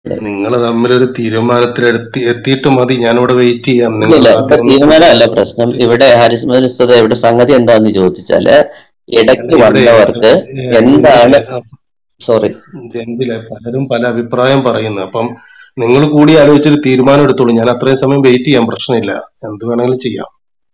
നിങ്ങൾ തമ്മിലൊരു തീരുമാനത്തിലെത്തി എത്തിയിട്ട് മതി ഞാനിവിടെ വെയിറ്റ് ചെയ്യാം നിങ്ങൾ ഇല്ല ആദ്യം ഒന്ന് തീരുമാനമല്ല പ്രശ്നം ഇവിടെ ഹാരിസ് മദ്രസത ഇവിടെ സംഗതി എന്താന്ന് ചോദിച്ചാല് ഇടയ്ക്ക് ഇവിടെ വന്നവർക്ക് എന്താണ് സോറി ജെന്റിലെ പലരും പല അഭിപ്രായം പറയുന്നു അപ്പം നിങ്ങൾ കൂടി ആലോചിച്ചൊരു തീരുമാനം എടുത്തോളൂ ഞാൻ അത്രയും സമയം വെയിറ്റ് ചെയ്യാം പ്രശ്നമില്ല എന്ത് വേണമെങ്കിലും ചെയ്യാം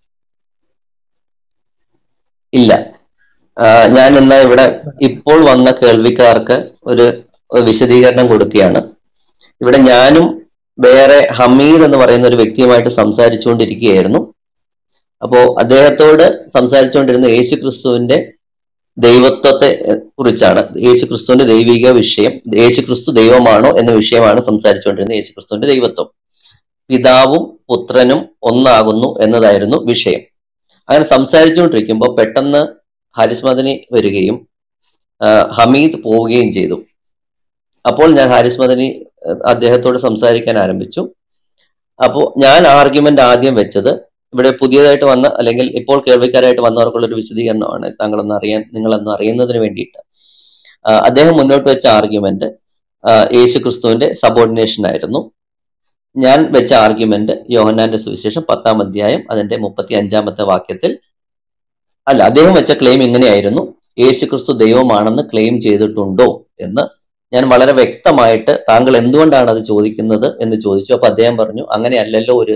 ഇല്ല ആ, ഞാൻ എന്നാ ഇവിടെ ഇപ്പോൾ വന്ന കേൾവിക്കാർക്ക് ഒരു ഒരു വിശദീകരണം കൊടുക്കുകയാണ് ഇവിടെ ഞാനും വേറെ ഹമീദ് എന്ന് പറയുന്ന ഒരു വ്യക്തിയുമായിട്ട് സംസാരിച്ചുകൊണ്ടിരിക്കുകയായിരുന്നു അപ്പോ അദ്ദേഹത്തോട് സംസാരിച്ചുകൊണ്ടിരുന്ന യേശു ക്രിസ്തുവിന്റെ ദൈവത്വത്തെ എ, കുറിച്ചാണ് യേശു ക്രിസ്തുവിന്റെ ദൈവിക വിഷയം യേശു ക്രിസ്തു ദൈവമാണോ എന്ന വിഷയമാണ് സംസാരിച്ചുകൊണ്ടിരുന്നത് യേശു ക്രിസ്തുവിന്റെ ദൈവത്വം പിതാവും പുത്രനും ഒന്നാകുന്നു എന്നതായിരുന്നു വിഷയം അങ്ങനെ സംസാരിച്ചുകൊണ്ടിരിക്കുമ്പോൾ പെട്ടെന്ന് ഹാരിസ് മദനി വരികയും ആ, ഹമീദ് പോവുകയും ചെയ്തു അപ്പോൾ ഞാൻ ഹാരിസ് മദനി ആ, അദ്ദേഹത്തോട് സംസാരിക്കാൻ ആരംഭിച്ചു അപ്പോൾ ഞാൻ ആർഗ്യുമെന്റ് ആദ്യം വെച്ചത് ഇവിടെ പുതിയതായിട്ട് വന്ന അല്ലെങ്കിൽ ഇപ്പോൾ കേൾവിക്കാരായിട്ട് വന്നവർക്കുള്ള ഒരു വിശദീകരണമാണ് താങ്കളൊന്ന് അറിയാൻ നിങ്ങളൊന്ന് അറിയുന്നതിന് വേണ്ടിയിട്ട് ആ, അദ്ദേഹം മുന്നോട്ട് വെച്ച ആർഗ്യുമെന്റ് യേശു ക്രിസ്തുവിന്റെ സബോർഡിനേഷൻ ആയിരുന്നു ഞാൻ വെച്ച ആർഗ്യുമെന്റ് യോഹന്നാന്റെ സുവിശേഷം പത്താം അധ്യായം അതിന്റെ മുപ്പത്തി അഞ്ചാമത്തെ വാക്യത്തിൽ അല്ല അദ്ദേഹം വെച്ച ക്ലെയിം ഇങ്ങനെയായിരുന്നു യേശു ക്രിസ്തു ദൈവമാണെന്ന് ക്ലെയിം ചെയ്തിട്ടുണ്ടോ എന്ന് ഞാൻ വളരെ വ്യക്തമായിട്ട് താങ്കൾ എന്തുകൊണ്ടാണ് അത് ചോദിക്കുന്നത് എന്ന് ചോദിച്ചു അപ്പൊ അദ്ദേഹം പറഞ്ഞു അങ്ങനെയല്ലല്ലോ ഒരു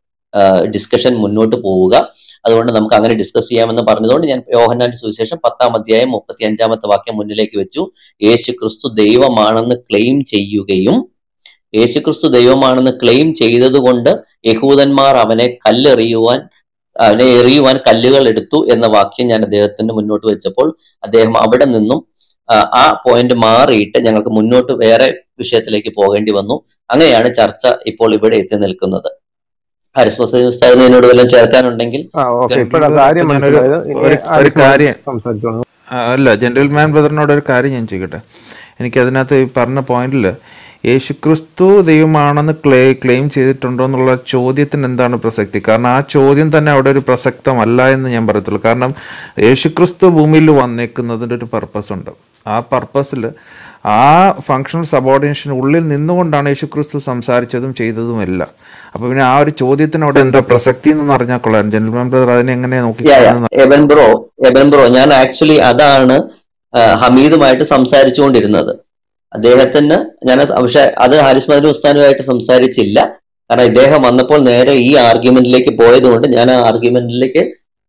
ഡിസ്കഷൻ മുന്നോട്ട് പോവുക അതുകൊണ്ട് നമുക്ക് അങ്ങനെ ഡിസ്കസ് ചെയ്യാമെന്ന് പറഞ്ഞതുകൊണ്ട് ഞാൻ യോഹന്നാന്റെ സുവിശേഷം പത്താം അധ്യായം മുപ്പത്തി അഞ്ചാമത്തെ വാക്യം മുന്നിലേക്ക് വെച്ചു യേശു ക്രിസ്തു ദൈവമാണെന്ന് ക്ലെയിം ചെയ്യുകയും യേശുക്രിസ്തു ദൈവമാണെന്ന് ക്ലെയിം ചെയ്തതുകൊണ്ട് യഹൂദന്മാർ അവനെ കല്ലെറിയുവാൻ അവനെ എറിയുവാൻ കല്ലുകൾ എടുത്തു എന്ന വാക്യം ഞാൻ അദ്ദേഹത്തിന് മുന്നോട്ട് വെച്ചപ്പോൾ അദ്ദേഹം അവിടെ നിന്നും ആ, ആ പോയിന്റ് മാറിയിട്ട് ഞങ്ങൾക്ക് മുന്നോട്ട് വേറെ വിഷയത്തിലേക്ക് പോകേണ്ടി വന്നു അങ്ങനെയാണ് ചർച്ച ഇപ്പോൾ ഇവിടെ എത്തി നിൽക്കുന്നത് ഹരിസ്മസ് ഉസ്താദിന് എന്നോട് വല്ലതും ചേർക്കാനുണ്ടെങ്കിൽ ആ ഓക്കെ കേൾക്കാം. ഇപ്പോഴാ കാര്യം ഞാനൊരു മനസ്സിലായത് ഇനി ഒരു- ഒരു ആരിഫ് കാര്യം സംസാരിച്ചോളൂ ആ, അല്ല ജെന്റിൽമാൻ ബ്രദറിനോട് ഒരു കാര്യം ഞാൻ ചോദിക്കട്ടെ എനിക്ക് അതിനകത്ത് ഈ പറഞ്ഞ പോയിന്റിൽ യേശുക്രിസ്തു ദൈവമാണെന്ന് ക്ലേ ക്ലെയിം ചെയ്തിട്ടുണ്ടോ എന്നുള്ള ചോദ്യത്തിന് എന്താണ് പ്രസക്തി കാരണം ആ ചോദ്യം തന്നെ അവിടെ ഒരു പ്രസക്തമല്ല എന്ന് ഞാൻ പറയത്തുള്ളൂ കാരണം യേശുക്രിസ്തു ഭൂമിയിൽ വന്നേക്കുന്നതിൻ്റെ ഒരു പർപ്പസ് ഉണ്ട് ആ പർപ്പസിൽ ആ ഫങ്ഷണൽ സബോർഡിനേഷൻ ഉള്ളിൽ നിന്നുകൊണ്ടാണ് യേശുക്രിസ്തു സംസാരിച്ചതും ചെയ്തതുമെല്ലാം അപ്പൊ പിന്നെ ആ ഒരു ചോദ്യത്തിന് അവിടെ എന്താ പ്രസക്തി എന്ന് അറിഞ്ഞാൽ കൊള്ളാം ജെന്റിൽമാൻ ബ്രദർ അതിനെ എങ്ങനെ നോക്കി Yeah, yeah. കാണുന്നത്? എബൻ ബ്രോ എബൻ ബ്രോ ഞാൻ ആക്ച്വലി അതാണ് ആ, ഹമീദുമായിട്ട് സംസാരിച്ചുകൊണ്ടിരുന്നത് അദ്ദേഹത്തിന് ഞാൻ പക്ഷെ അത് ഹാരിസ് മദനി ഉസ്താനുമായിട്ട് സംസാരിച്ചില്ല കാരണം ഇദ്ദേഹം വന്നപ്പോൾ നേരെ ഈ ആർഗ്യുമെന്റിലേക്ക് പോയതുകൊണ്ട് ഞാൻ ആ ആർഗ്യുമെന്റിലേക്ക്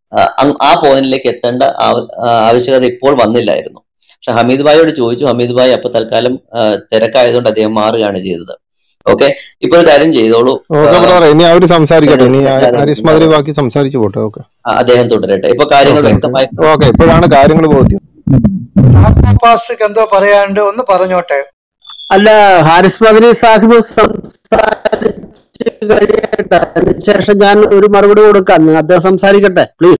ആ പോയിന്റിലേക്ക് എത്തേണ്ട ആവ- ആ, ആവശ്യകത ഇപ്പോൾ വന്നില്ലായിരുന്നു പക്ഷെ ഹമീദ് ഭായിയോട് ചോദിച്ചു ഹമീദ് ഭായി അപ്പൊ തൽക്കാലം ആ, തിരക്കായതുകൊണ്ട് അദ്ദേഹം മാറുകയാണ് ചെയ്തത് ഓക്കെ ഇപ്പൊ ഒരു കാര്യം ചെയ്തോളൂ ഓക്കെ ആ, ബ്രദറെ ഇനി അവര് സംസാരിക്കട്ടെ ഇനി അതെ, ഹാരിസ് മദരി ബാക്കി സംസാരിച്ചു പോട്ടെ ഓക്കെ ആ, അദ്ദേഹം തുടരട്ടെ ഇപ്പൊ കാര്യങ്ങൾ ഓക്കെ വ്യക്തമായി ഓക്കെ ഇപ്പോഴാണ് കാര്യങ്ങൾ ബോധ്യം പാസ്റ്റർക്ക് എന്തോ പറയാണ്ട് ഒന്ന് പറഞ്ഞോട്ടെ അല്ല ഹാരിസ് മദനി സാഹിബ് സംസാരിച്ച് കഴിയട്ടെ അതിനുശേഷം ഞാൻ ഒരു മറുപടി കൊടുക്കാം അദ്ദേഹം സംസാരിക്കട്ടെ പ്ലീസ്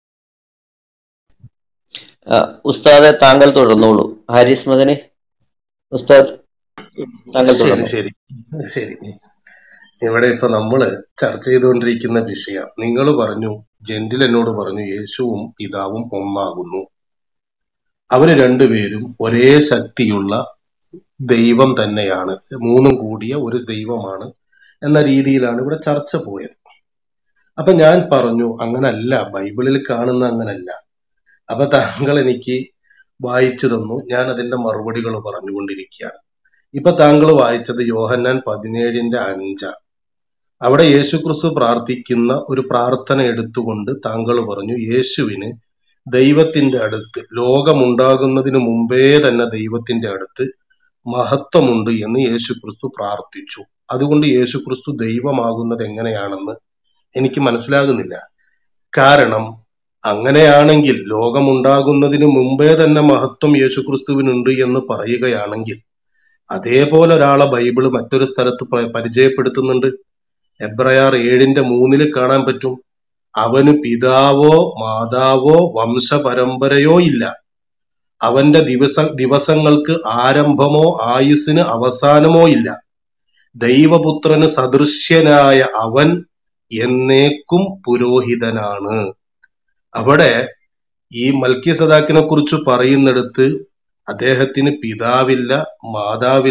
ആ, ഉസ്താദെ താങ്കൾ തുടർന്നോളൂ ഹാരിസ് മദനി ഉസ്താദ് താങ്കൾ ശരി തുടർന്നു ശരി ശരി ഇവിടെ ഇപ്പൊ നമ്മള് ചർച്ച ചെയ്തുകൊണ്ടിരിക്കുന്ന വിഷയം നിങ്ങൾ പറഞ്ഞു ജെന്റിൽ എന്നോട് പറഞ്ഞു യേശുവും പിതാവും ഒന്നാകുന്നു അവര് രണ്ടുപേരും ഒരേ ശക്തിയുള്ള ദൈവം തന്നെയാണ് മൂന്നും കൂടിയ ഒരു ദൈവമാണ് എന്ന രീതിയിലാണ് ഇവിടെ ചർച്ച പോയത് അപ്പൊ ഞാൻ പറഞ്ഞു അങ്ങനല്ല ബൈബിളിൽ കാണുന്ന അങ്ങനല്ല അപ്പൊ താങ്കൾ എനിക്ക് വായിച്ചു തന്നു ഞാൻ അതിന്റെ മറുപടികൾ പറഞ്ഞുകൊണ്ടിരിക്കുകയാണ് ഇപ്പൊ താങ്കൾ വായിച്ചത് യോഹന്നാൻ പതിനേഴിന്റെ അഞ്ചാണ് അവിടെ യേശുക്രിസ്തു പ്രാർത്ഥിക്കുന്ന ഒരു പ്രാർത്ഥന എടുത്തുകൊണ്ട് താങ്കൾ പറഞ്ഞു യേശുവിന് ദൈവത്തിന്റെ അടുത്ത് ലോകമുണ്ടാകുന്നതിന് മുമ്പേ തന്നെ ദൈവത്തിന്റെ അടുത്ത് മഹത്വമുണ്ട് എന്ന് യേശുക്രിസ്തു പ്രാർത്ഥിച്ചു അതുകൊണ്ട് യേശുക്രിസ്തു ദൈവമാകുന്നത് എങ്ങനെയാണെന്ന് എനിക്ക് മനസ്സിലാകുന്നില്ല കാരണം അങ്ങനെയാണെങ്കിൽ ലോകമുണ്ടാകുന്നതിന് മുമ്പേ തന്നെ മഹത്വം യേശുക്രിസ്തുവിനുണ്ട് എന്ന് പറയുകയാണെങ്കിൽ അതേപോലെ ഒരാളെ ബൈബിള് മറ്റൊരു സ്ഥലത്ത് പ- പരിചയപ്പെടുത്തുന്നുണ്ട് എബ്രയാർ ഏഴിന്റെ മൂന്നില് കാണാൻ പറ്റും അവന് പിതാവോ മാതാവോ വംശപരമ്പരയോ ഇല്ല അവന്റെ ദിവസ ദിവസങ്ങൾക്ക് ആരംഭമോ ആയുസ്സിന് അവസാനമോ ഇല്ല ദൈവപുത്രന് സദൃശ്യനായ അവൻ എന്നേക്കും പുരോഹിതനാണ് അവിടെ ഈ മൽക്കി സദാക്കിനെ കുറിച്ച് പറയുന്നിടത്ത് അദ്ദേഹത്തിന് പിതാവില്ല മാതാവില്ല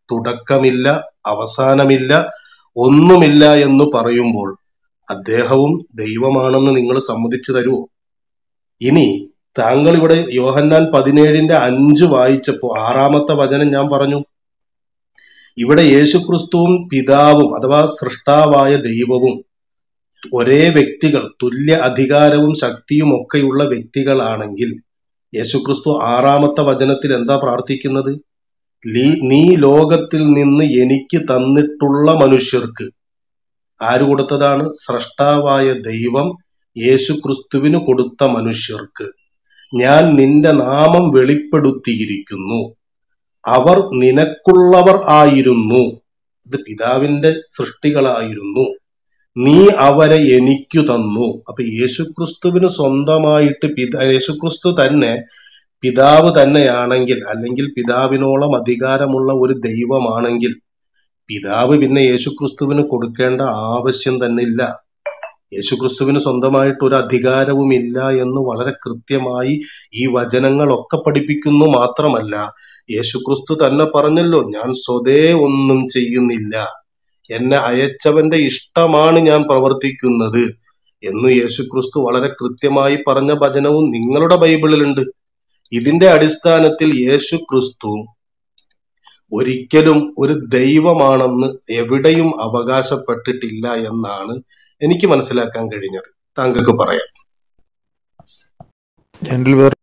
തുടക്കമില്ല അവസാനമില്ല ഒന്നുമില്ല എന്ന് പറയുമ്പോൾ അദ്ദേഹവും ദൈവമാണെന്ന് നിങ്ങൾ സമ്മതിച്ചു തരുമോ ഇനി താങ്കൾ ഇവിടെ യോഹന്നാൻ പതിനേഴിന്റെ അഞ്ച് വായിച്ചപ്പോ ആറാമത്തെ വചനം ഞാൻ പറഞ്ഞു ഇവിടെ യേശുക്രിസ്തുവും പിതാവും അഥവാ സൃഷ്ടാവായ ദൈവവും ഒരേ വ്യക്തികൾ തുല്യ അധികാരവും ശക്തിയും ഒക്കെയുള്ള വ്യക്തികളാണെങ്കിൽ യേശുക്രിസ്തു ആറാമത്തെ വചനത്തിൽ എന്താ പ്രാർത്ഥിക്കുന്നത് ലീ- നീ ലോകത്തിൽ നിന്ന് എനിക്ക് തന്നിട്ടുള്ള മനുഷ്യർക്ക് ആര് കൊടുത്തതാണ് സ്രഷ്ടാവായ ദൈവം യേശുക്രിസ്തുവിന് കൊടുത്ത മനുഷ്യർക്ക് ഞാൻ നിന്റെ നാമം വെളിപ്പെടുത്തിയിരിക്കുന്നു അവർ നിനക്കുള്ളവർ ആയിരുന്നു ഇത് പിതാവിന്റെ സൃഷ്ടികളായിരുന്നു നീ അവരെ എനിക്കു തന്നു അപ്പൊ യേശുക്രിസ്തുവിന് സ്വന്തമായിട്ട് പിത യേശുക്രിസ്തു തന്നെ പിതാവ് തന്നെയാണെങ്കിൽ അല്ലെങ്കിൽ പിതാവിനോളം അധികാരമുള്ള ഒരു ദൈവമാണെങ്കിൽ പിതാവ് പിന്നെ യേശുക്രിസ്തുവിന് കൊടുക്കേണ്ട ആവശ്യം തന്നെ ഇല്ല യേശുക്രിസ്തുവിന് സ്വന്തമായിട്ട് ഒരു അധികാരവുമില്ല എന്ന് വളരെ കൃത്യമായി ഈ വചനങ്ങളൊക്കെ പഠിപ്പിക്കുന്നു മാത്രമല്ല യേശുക്രിസ്തു തന്നെ പറഞ്ഞല്ലോ ഞാൻ സ്വതേ ഒന്നും ചെയ്യുന്നില്ല എന്നെ അയച്ചവന്റെ ഇഷ്ടമാണ് ഞാൻ പ്രവർത്തിക്കുന്നത് എന്ന് യേശുക്രിസ്തു വളരെ കൃത്യമായി പറഞ്ഞ വചനവും നിങ്ങളുടെ ബൈബിളിലുണ്ട് ഇതിന്റെ അടിസ്ഥാനത്തിൽ യേശു ക്രിസ്തു ഒരിക്കലും ഒരു ദൈവമാണെന്ന് എവിടെയും അവകാശപ്പെട്ടിട്ടില്ല എന്നാണ് എനിക്ക് മനസ്സിലാക്കാൻ കഴിഞ്ഞത് താങ്കൾക്ക് പറയാം ജനറൽ ബ്രദർ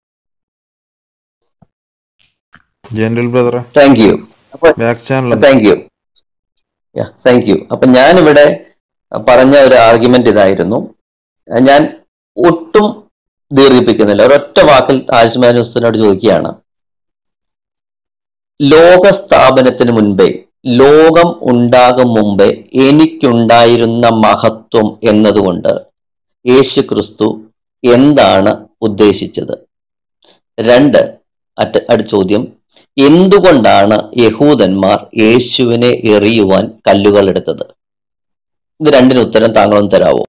ജനറൽ ബ്രദറെ താങ്ക് യു അപ്പൊ back channel thank you thank you അപ്പൊ ഞാനിവിടെ പറഞ്ഞ ഒരു ആർഗ്യുമെന്റ് ഇതായിരുന്നു ഞാൻ ഒട്ടും ദീർഘിപ്പിക്കുന്നില്ല ഒരൊറ്റ വാക്കിൽ ആജ്മാനുസ്തനോട് ചോദിക്കുകയാണ് ലോക സ്ഥാപനത്തിന് മുൻപേ ലോകം ഉണ്ടാകും മുമ്പേ എനിക്കുണ്ടായിരുന്ന മഹത്വം എന്നതുകൊണ്ട് യേശു ക്രിസ്തു എന്താണ് ഉദ്ദേശിച്ചത് രണ്ട് അറ്റ് അടുത്ത ചോദ്യം എന്തുകൊണ്ടാണ് യഹൂദന്മാർ യേശുവിനെ എറിയുവാൻ കല്ലുകൾ എടുത്തത് ഇത് രണ്ടിന് ഉത്തരം താങ്കളൊന്ന് തരാവോ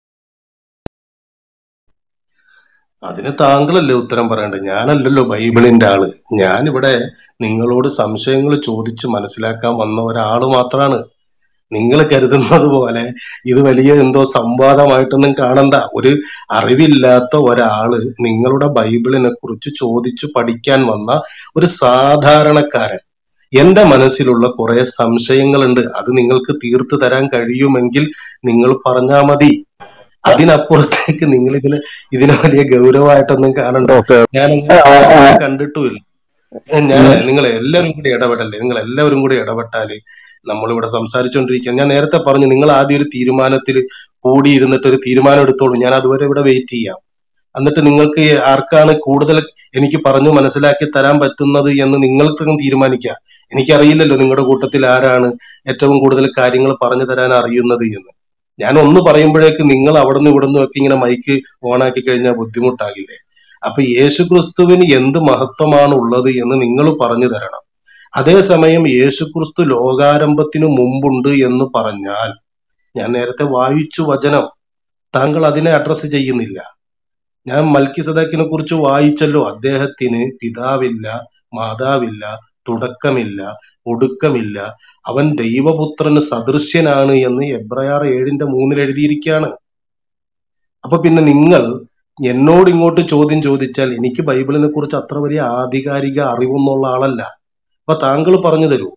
അതിന് താങ്കളല്ലേ ഉത്തരം പറയേണ്ടത് ഞാനല്ലല്ലോ ബൈബിളിന്റെ ആള് ഞാനിവിടെ നിങ്ങളോട് സംശയങ്ങൾ ചോദിച്ചു മനസ്സിലാക്കാൻ വന്ന ഒരാള് മാത്രാണ് നിങ്ങൾ കരുതുന്നത് പോലെ ഇത് വലിയ എന്തോ സംവാദമായിട്ടൊന്നും കാണണ്ട ഒരു അറിവില്ലാത്ത ഒരാള് നിങ്ങളുടെ ബൈബിളിനെ കുറിച്ച് ചോദിച്ചു പഠിക്കാൻ വന്ന ഒരു സാധാരണക്കാരൻ എന്റെ മനസ്സിലുള്ള കുറെ സംശയങ്ങളുണ്ട് അത് നിങ്ങൾക്ക് തീർത്തു തരാൻ കഴിയുമെങ്കിൽ നിങ്ങൾ പറഞ്ഞാ മതി അതിനപ്പുറത്തേക്ക് നിങ്ങൾ ഇതിന് ഇതിനെ വലിയ ഗൗരവമായിട്ടൊന്നും കാണണ്ട ഓക്കെ ഞാൻ അങ്ങനെ കണ്ടിട്ടുമില്ല ഞാൻ നിങ്ങൾ എല്ലാവരും കൂടി ഇടപെടല്ലേ നിങ്ങൾ എല്ലാവരും കൂടി ഇടപെട്ടാല് നമ്മളിവിടെ സംസാരിച്ചുകൊണ്ടിരിക്കുക ഞാൻ നേരത്തെ പറഞ്ഞു നിങ്ങൾ ആദ്യം ഒരു തീരുമാനത്തിൽ കൂടിയിരുന്നിട്ട് ഒരു തീരുമാനം എടുത്തോളൂ ഞാൻ അതുവരെ ഇവിടെ വെയിറ്റ് ചെയ്യാം എന്നിട്ട് നിങ്ങൾക്ക് ആർക്കാണ് കൂടുതൽ എനിക്ക് പറഞ്ഞു മനസ്സിലാക്കി തരാൻ പറ്റുന്നത് എന്ന് നിങ്ങൾക്ക് തീരുമാനിക്കാം എനിക്കറിയില്ലല്ലോ നിങ്ങളുടെ കൂട്ടത്തിൽ ആരാണ് ഏറ്റവും കൂടുതൽ കാര്യങ്ങൾ പറഞ്ഞു തരാൻ അറിയുന്നത് എന്ന് ഞാൻ ഒന്ന് പറയുമ്പോഴേക്ക് നിങ്ങൾ അവിടെ നിന്ന് ഇവിടെ ഒക്കെ ഇങ്ങനെ മൈക്ക് ഓണാക്കി കഴിഞ്ഞാൽ ബുദ്ധിമുട്ടാകില്ലേ അപ്പൊ യേശു ക്രിസ്തുവിന് എന്ത് മഹത്വമാണ് ഉള്ളത് എന്ന് നിങ്ങൾ പറഞ്ഞു തരണം അതേസമയം യേശുക്രിസ്തു ലോകാരംഭത്തിനു മുമ്പുണ്ട് എന്ന് പറഞ്ഞാൽ ഞാൻ നേരത്തെ വായിച്ചു വചനം താങ്കൾ അതിനെ അഡ്രസ്സ് ചെയ്യുന്നില്ല ഞാൻ മൽക്കി സദക്കിനെ കുറിച്ച് വായിച്ചല്ലോ അദ്ദേഹത്തിന് പിതാവില്ല മാതാവില്ല തുടക്കമില്ല ഒടുക്കമില്ല അവൻ ദൈവപുത്രന് സദൃശ്യനാണ് എന്ന് എബ്രയാർ ഏഴിന്റെ മൂന്നിൽ എഴുതിയിരിക്കുകയാണ് അപ്പൊ പിന്നെ നിങ്ങൾ എന്നോട് ഇങ്ങോട്ട് ചോദ്യം ചോദിച്ചാൽ എനിക്ക് ബൈബിളിനെ കുറിച്ച് അത്ര വലിയ ആധികാരിക അറിവൊന്നുള്ള ആളല്ല അപ്പൊ താങ്കൾ പറഞ്ഞു തരൂ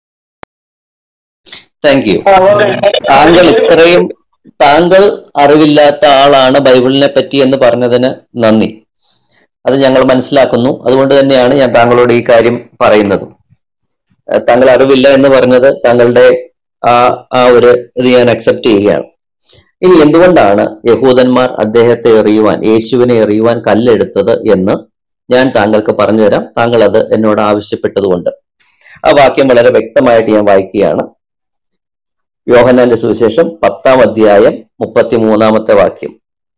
താങ്ക് യു താങ്കൾ ഇത്രയും താങ്കൾ അറിവില്ലാത്ത ആളാണ് ബൈബിളിനെ പറ്റി എന്ന് പറഞ്ഞതിന് നന്ദി അത് ഞങ്ങൾ മനസ്സിലാക്കുന്നു അതുകൊണ്ട് തന്നെയാണ് ഞാൻ താങ്കളോട് ഈ കാര്യം പറയുന്നത് ഏഹ് താങ്കൾ അറിവില്ല എന്ന് പറഞ്ഞത് താങ്കളുടെ ആ ആ ഒരു ഇത് ഞാൻ അക്സെപ്റ്റ് ചെയ്യുകയാണ് ഇനി എന്തുകൊണ്ടാണ് യഹൂദന്മാർ അദ്ദേഹത്തെ എറിയുവാൻ യേശുവിനെ എറിയുവാൻ കല്ലെടുത്തത് എന്ന് ഞാൻ താങ്കൾക്ക് പറഞ്ഞു തരാം താങ്കൾ അത് എന്നോട് ആവശ്യപ്പെട്ടതുകൊണ്ട് ആ വാക്യം വളരെ വ്യക്തമായിട്ട് ഞാൻ വായിക്കുകയാണ് യോഹന്നാന്റെ സുവിശേഷം പത്താം അധ്യായം മുപ്പത്തിമൂന്നാമത്തെ വാക്യം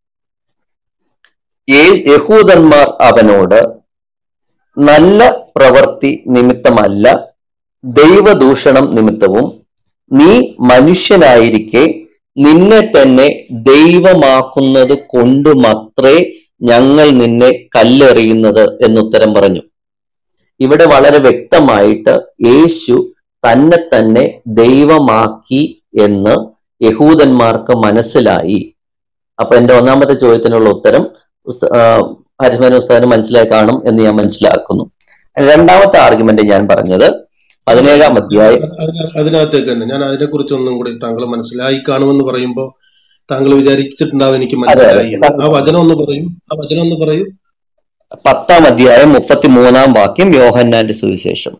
"യേ- യഹൂദന്മാർ അവനോട് നല്ല പ്രവൃത്തി നിമിത്തമല്ല ദൈവദൂഷണം നിമിത്തവും നീ മനുഷ്യനായിരിക്കെ നിന്നെ തന്നെ ദൈവമാക്കുന്നത് കൊണ്ടുമത്രേ ഞങ്ങൾ നിന്നെ കല്ലെറിയുന്നത് എന്നുത്തരം പറഞ്ഞു ഇവിടെ വളരെ വ്യക്തമായിട്ട് യേശു തന്നെ തന്നെ ദൈവമാക്കി എന്ന് യഹൂദന്മാർക്ക് മനസ്സിലായി അപ്പൊ എന്റെ ഒന്നാമത്തെ ചോദ്യത്തിനുള്ള ഉത്തരം ഉസ്ത- ആ, ഹാരിസ്മാൻ ഉസ്താദിന് മനസ്സിലായി കാണും എന്ന് ഞാൻ മനസ്സിലാക്കുന്നു രണ്ടാമത്തെ ആർഗ്യുമെന്റ് ഞാൻ പറഞ്ഞത് പതിനേഴാം അധ്യായം അതിന- അതിനകത്തേക്ക് തന്നെ ഞാൻ അതിനെ കുറിച്ച് ഒന്നും കൂടി താങ്കൾ മനസ്സിലായി കാണുമെന്ന് പറയുമ്പോ താങ്കൾ വിചാരിച്ചിട്ടുണ്ടാവും എനിക്ക് അതെ അതെ മനസ്സിലായി എന്ന് ആ വചനം ഒന്ന് പറയും ആ വചനം ഒന്ന് പറയും പത്താം അധ്യായം മുപ്പത്തിമൂന്നാം വാക്യം യോഹന്നാന്റെ സുവിശേഷം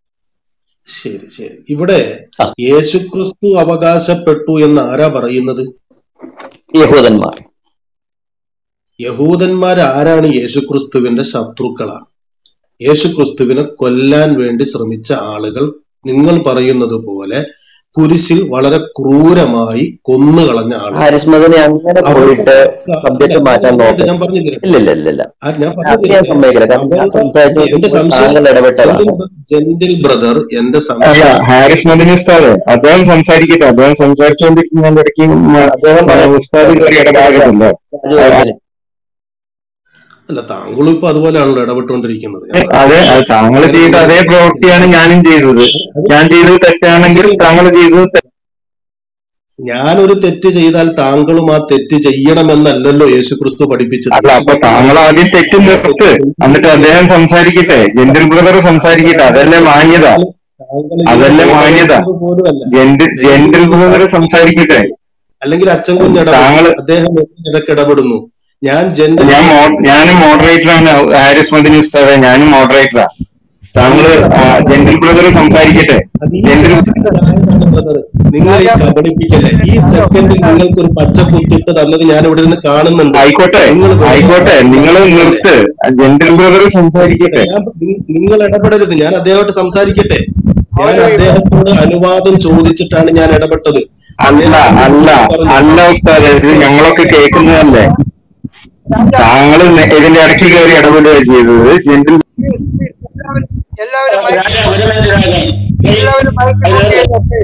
ശരി ശരി ഇവിടെ ആ യേശുക്രിസ്തു അവകാശപ്പെട്ടു എന്ന് ആരാ പറയുന്നത് യഹൂദന്മാർ യഹൂദന്മാർ ആരാണ് യേശുക്രിസ്തുവിന്റെ ശത്രുക്കളാണ് യേശുക്രിസ്തുവിനെ കൊല്ലാൻ വേണ്ടി ശ്രമിച്ച ആളുകൾ നിങ്ങൾ പറയുന്നത് പോലെ കുരിശിൽ വളരെ ക്രൂരമായി കൊന്നുകളഞ്ഞ ആളുകൾ ഹാരിസ് മദനെ അങ്ങനെ അവർക്ക് പോയിട്ട് അല്ല സബ്ജക്ട് ഞാൻ മാറ്റാൻ പറഞ്ഞിട്ട് നോക്കരുത് ഞാൻ പറഞ്ഞു തരട്ടെ ഇല്ല ഇല്ല ഇല്ല ഇല്ല ആ, ഞാൻ പറഞ്ഞു അത് ഞാൻ തരട്ടെ സമ്മതിക്കില്ല കാരണം ഞാൻ അവരുടെ സംസാരിച്ചു എന്റെ നോക്കുമ്പോൾ സംശയം താങ്കൾ ഇടപെട്ടതാണ് ജെന്റിൽ ജെന്റിൽ ബ്രദർ എന്റെ അല്ല സംശയം ഹാരിസ് മദനി ഉസ്താദ് അദ്ദേഹം സംസാരിക്കട്ടെ അദ്ദേഹം സംസാരിച്ചുകൊണ്ടിരിക്കുന്നതിന്റെ ഇടയ്ക്ക് ഉം, അദ്ദേഹം ആ, പറയട്ടെ ഉസ്താദ് രാജു കയറി രാജു ഇടപെടരുതല്ലോ രാജു അല്ല താങ്കളും ഇപ്പൊ അതുപോലെയാണല്ലോ ഇടപെട്ടുകൊണ്ടിരിക്കുന്നത് ഞാൻ അതെ അത് താങ്കൾ അങ്ങനെ ചെയ്ത അതേ നിങ്ങൾ പ്രവൃത്തിയാണ് ഞാനും ചെയ്തത് ഞാൻ ചെയ്തത് തെറ്റാണെങ്കിൽ ശരി താങ്കൾ ചെയ്തത് തെ- ഞാനൊരു തെറ്റ് ചെയ്താൽ താങ്കളും ആ തെറ്റ് ചെയ്യണമെന്നല്ലല്ലോ യേശുക്രിസ്തു പഠിപ്പിച്ചത് അല്ല അപ്പൊ യേശുക്രിസ്തു താങ്കൾ ആദ്യം തെറ്റ് നിങ്ങൾ നിർത്ത് തെറ്റ് എന്നിട്ട് ചെയ്തില്ലെങ്കിൽ അദ്ദേഹം സംസാരിക്കട്ടെ ജെന്റിൽ ബ്രദർ സംസാരിക്കട്ടെ അതല്ലേ മാന്യത താങ്കൾ താങ്കൾ ഇതിന് അതല്ലേ മാന്യത ബോധവൽക്കുന്നത് പോലും അല്ല gentle gentle gentle brother brother സംസാരിക്കട്ടെ അല്ലെങ്കിൽ അച്ഛൻ കുഞ്ഞ് ഇടപെടും താങ്കൾ അദ്ദേഹം ഇടയ്ക്ക് ഇടപെടുന്നു ഞാൻ ജെന്റിൽ ഞാൻ മോ ഞാനും മോഡറേറ്ററാണ് ഹാരിസ് മദിനി ഉസ്താദെ ഞാനും മോഡറേറ്ററാ താങ്കൾ നിങ്ങൾ ആ, ജെന്റിൽ ബ്രദർ സംസാരിക്കട്ടെ അത് ഈ ജെന്റിൽ സെക്കൻഡ് ആയതാണ് ബ്രദർ നിങ്ങൾ ഈ കബളിപ്പിക്കല്ലേ ഈ സെക്കൻഡിൽ നിങ്ങൾക്ക് ഒരു പച്ച കുത്തിട്ട് തന്നത് ഞാൻ ഇവിടെ നിന്ന് കാണുന്നുണ്ട് ആയിക്കോട്ടെ നിങ്ങൾ വെറുതെ ആയിക്കോട്ടെ നിങ്ങൾ കബളിപ്പിക്കല്ലേ നിർത്ത് ജെന്റിൽ ബ്രദർ ആയിക്കോട്ടെ സംസാരിക്കട്ടെ ഞാൻ നി- നിങ്ങൾ ഇടപെടരുത് ഞാൻ അദ്ദേഹമായിട്ട് സംസാരിക്കട്ടെ ഞാൻ അദ്ദേഹത്തോട് അനുവാദം ചോദിച്ചിട്ടാണ് ഞാൻ ഇടപെട്ടത് അല്ല അദ്ദേഹം അല്ല എന്നോട് പറഞ്ഞു അല്ല ഉസ്താദെ ഇത് ഞങ്ങളൊക്കെ കേൾക്കുന്നതല്ലേ താങ്കൾ നെ- ഇതിന്റെ ഇടയ്ക്ക് കയറി ഇടപെടുക ചെയ്തത് ജെന്റിൽ എല്ലാവരും മൈക്ക് എല്ലാവരും മൈക്ക് മ്യൂട്ട് ചെയ്തൊക്കെ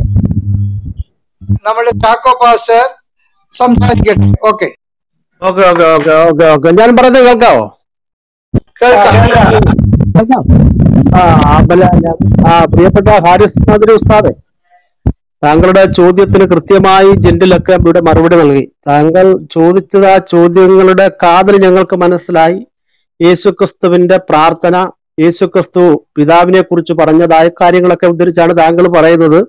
നമ്മുടെ ചാക്കോ പാസ്റ്റർ സംസാരിക്കട്ടെ okay okay okay okay okay okay ഞാൻ പറയുന്നത് കേൾക്കാവോ കേൾക്കാം കേൾക്കാം ആ അപ്പല്ല ഞാൻ ആ പ്രിയപ്പെട്ട ഹാരിസ് മാതിരി ഉസ്താദെ താങ്കളുടെ ചോദ്യത്തിന് കൃത്യമായി ജെന്റിലൊക്കെ ഇവിടെ മറുപടി നൽകി താങ്കൾ ചോദിച്ചത് ആ ചോദ്യങ്ങളുടെ കാതൽ ഞങ്ങൾക്ക് മനസ്സിലായി യേശുക്രിസ്തുവിന്റെ പ്രാർത്ഥന യേശുക്രിസ്തു പിതാവിനെ കുറിച്ച് പറഞ്ഞതായ കാര്യങ്ങളൊക്കെ ഉദ്ധരിച്ചാണ് താങ്കൾ പറയുന്നത്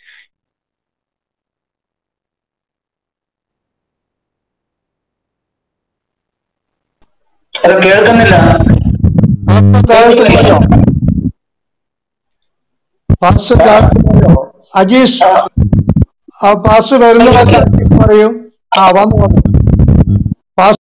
താഴത്ത് പോയോ പാസ്റ്റർ താഴത്ത് പോയോ അജീഷ് ആ പാസ്റ്റർ വരുന്ന വല്ല അജീഷ് പറയൂ ആ വന്നു വന്നു പാസ്റ്റർ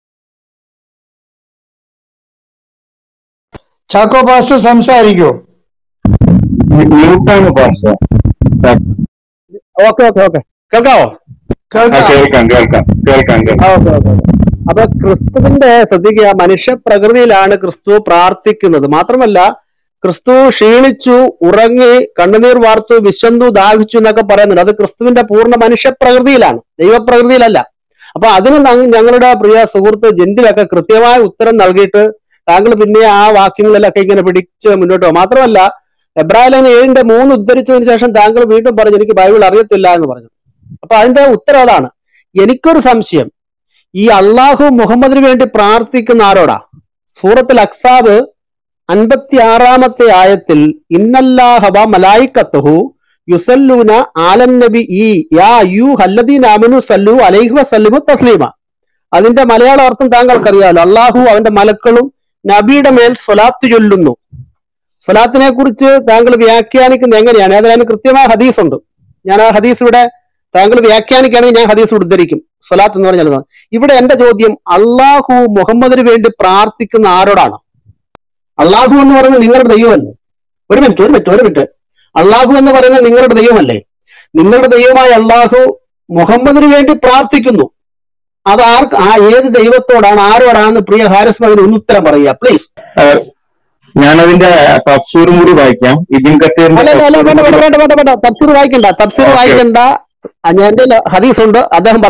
ചാക്കോ പാസ്റ്റർ സംസാരിക്കൂ മ്യൂട്ടാണ് പാസ്റ്റർ ഓക്കെ ഓക്കെ ഓക്കെ കേൾക്കാവോ ആ, കേൾക്കാം കേൾക്കാം കേൾക്കാം കേൾക്കാം കേൾക്കാം ആ, ഓക്കെ ഓക്കെ ഓക്കെ. അപ്പൊ ക്രിസ്തുവിന്റെ ശ്രദ്ധിക്കുക മനുഷ്യ പ്രകൃതിയിലാണ് ക്രിസ്തു പ്രാർത്ഥിക്കുന്നത് മാത്രമല്ല ക്രിസ്തു ക്ഷീണിച്ചു ഉറങ്ങി കണ്ണുനീർ വാർത്തു വിശന്നു ദാഹിച്ചു എന്നൊക്കെ പറയുന്നുണ്ട് അത് ക്രിസ്തുവിന്റെ പൂർണ്ണ മനുഷ്യ പ്രകൃതിയിലാണ് ദൈവപ്രകൃതിയിലല്ല അപ്പൊ അതിന് ഞങ്ങ- ഞങ്ങളുടെ പ്രിയ സുഹൃത്ത് ജെന്റിലൊക്കെ കൃത്യമായ ഉത്തരം നൽകിയിട്ട് താങ്കൾ പിന്നെ ആ വാക്യങ്ങളിലൊക്കെ ഇങ്ങനെ പിടിച്ച് മുന്നോട്ട് പോകും മാത്രമല്ല എബ്രാഹിം ഏഴിന്റെ മൂന്ന് ഉദ്ധരിച്ചതിന് ശേഷം താങ്കൾ വീണ്ടും പറഞ്ഞു എനിക്ക് ബൈബിൾ അറിയത്തില്ല എന്ന് പറഞ്ഞു അപ്പൊ അതിന്റെ ഉത്തരം അതാണ് എനിക്കൊരു സംശയം ഈ അള്ളാഹു മുഹമ്മദിന് വേണ്ടി പ്രാർത്ഥിക്കുന്ന ആരോടാ സൂറത്തിൽ അക്സാബ് അൻപത്തി ആറാമത്തെ ആയത്തിൽ ഇന്നല്ലാഹവ മലായിക്കത്തുഹു യുസല്ലൂന ആലൻ നബി ഈ യാ യു ഹല്ലദീൻ ആമനു സല്ലു അലൈഹി വസല്ലിമു തസ്ലീമ അതിന്റെ മലയാള അർത്ഥം താങ്കൾക്കറിയാലോ അള്ളാഹു അവന്റെ മലക്കളും നബിയുടെ മേൽ സ്വലാത്ത് ചൊല്ലുന്നു സ്വലാത്തിനെ കുറിച്ച് താങ്കൾ വ്യാഖ്യാനിക്കുന്നത് എങ്ങനെയാണ് അതിന് കൃത്യമായ ഹദീസ് ഉണ്ട് ഞാൻ ആ ഹദീസ് ഇവിടെ താങ്കൾ വ്യാഖ്യാനിക്കുകയാണെങ്കിൽ ഞാൻ ഹദീസ് ഉദ്ധരിക്കും സ്വലാത്ത് എന്ന് പറഞ്ഞാൽ എന്താണ്? ഇവിടെ എന്റെ ചോദ്യം അള്ളാഹു മുഹമ്മദിന് വേണ്ടി പ്രാർത്ഥിക്കുന്ന ആരോടാണ് അള്ളാഹു എന്ന് പറയുന്നത് നിങ്ങളുടെ ദൈവമല്ലേ ഒരു മിനിറ്റ് ഒരു മിനിറ്റ് ഒരു മിനിറ്റ് അള്ളാഹു എന്ന് പറയുന്നത് നിങ്ങളുടെ ദൈവമല്ലേ നിങ്ങളുടെ ദൈവമായ അള്ളാഹു മുഹമ്മദിന് വേണ്ടി പ്രാർത്ഥിക്കുന്നു അത് ആർക്ക് ആ ഏത് ദൈവത്തോടാണ് ആരോടാണെന്ന് പ്രിയ ഹാരിസ് മകന് ഒന്ന് ഉത്തരം പറയുക പ്ലീസ് ഞാനതിന്റെ തഫ്സീറും കൂടി വായിക്കാം ഇബിൻ കത്തീറിന്റെ അല്ല അല്ല തഫ്സീറും വേണ്ട കൂടി വേണ്ട വേണ്ട വേണ്ട വേണ്ട തഫ്സീർ വായിക്കണ്ട തഫ്സീർ ഓക്കെ വായിക്കണ്ട ആ, ഞാൻ എന്റെ ഹദീസ് ഉണ്ട് അദ്ദേഹം പറയട്ടെ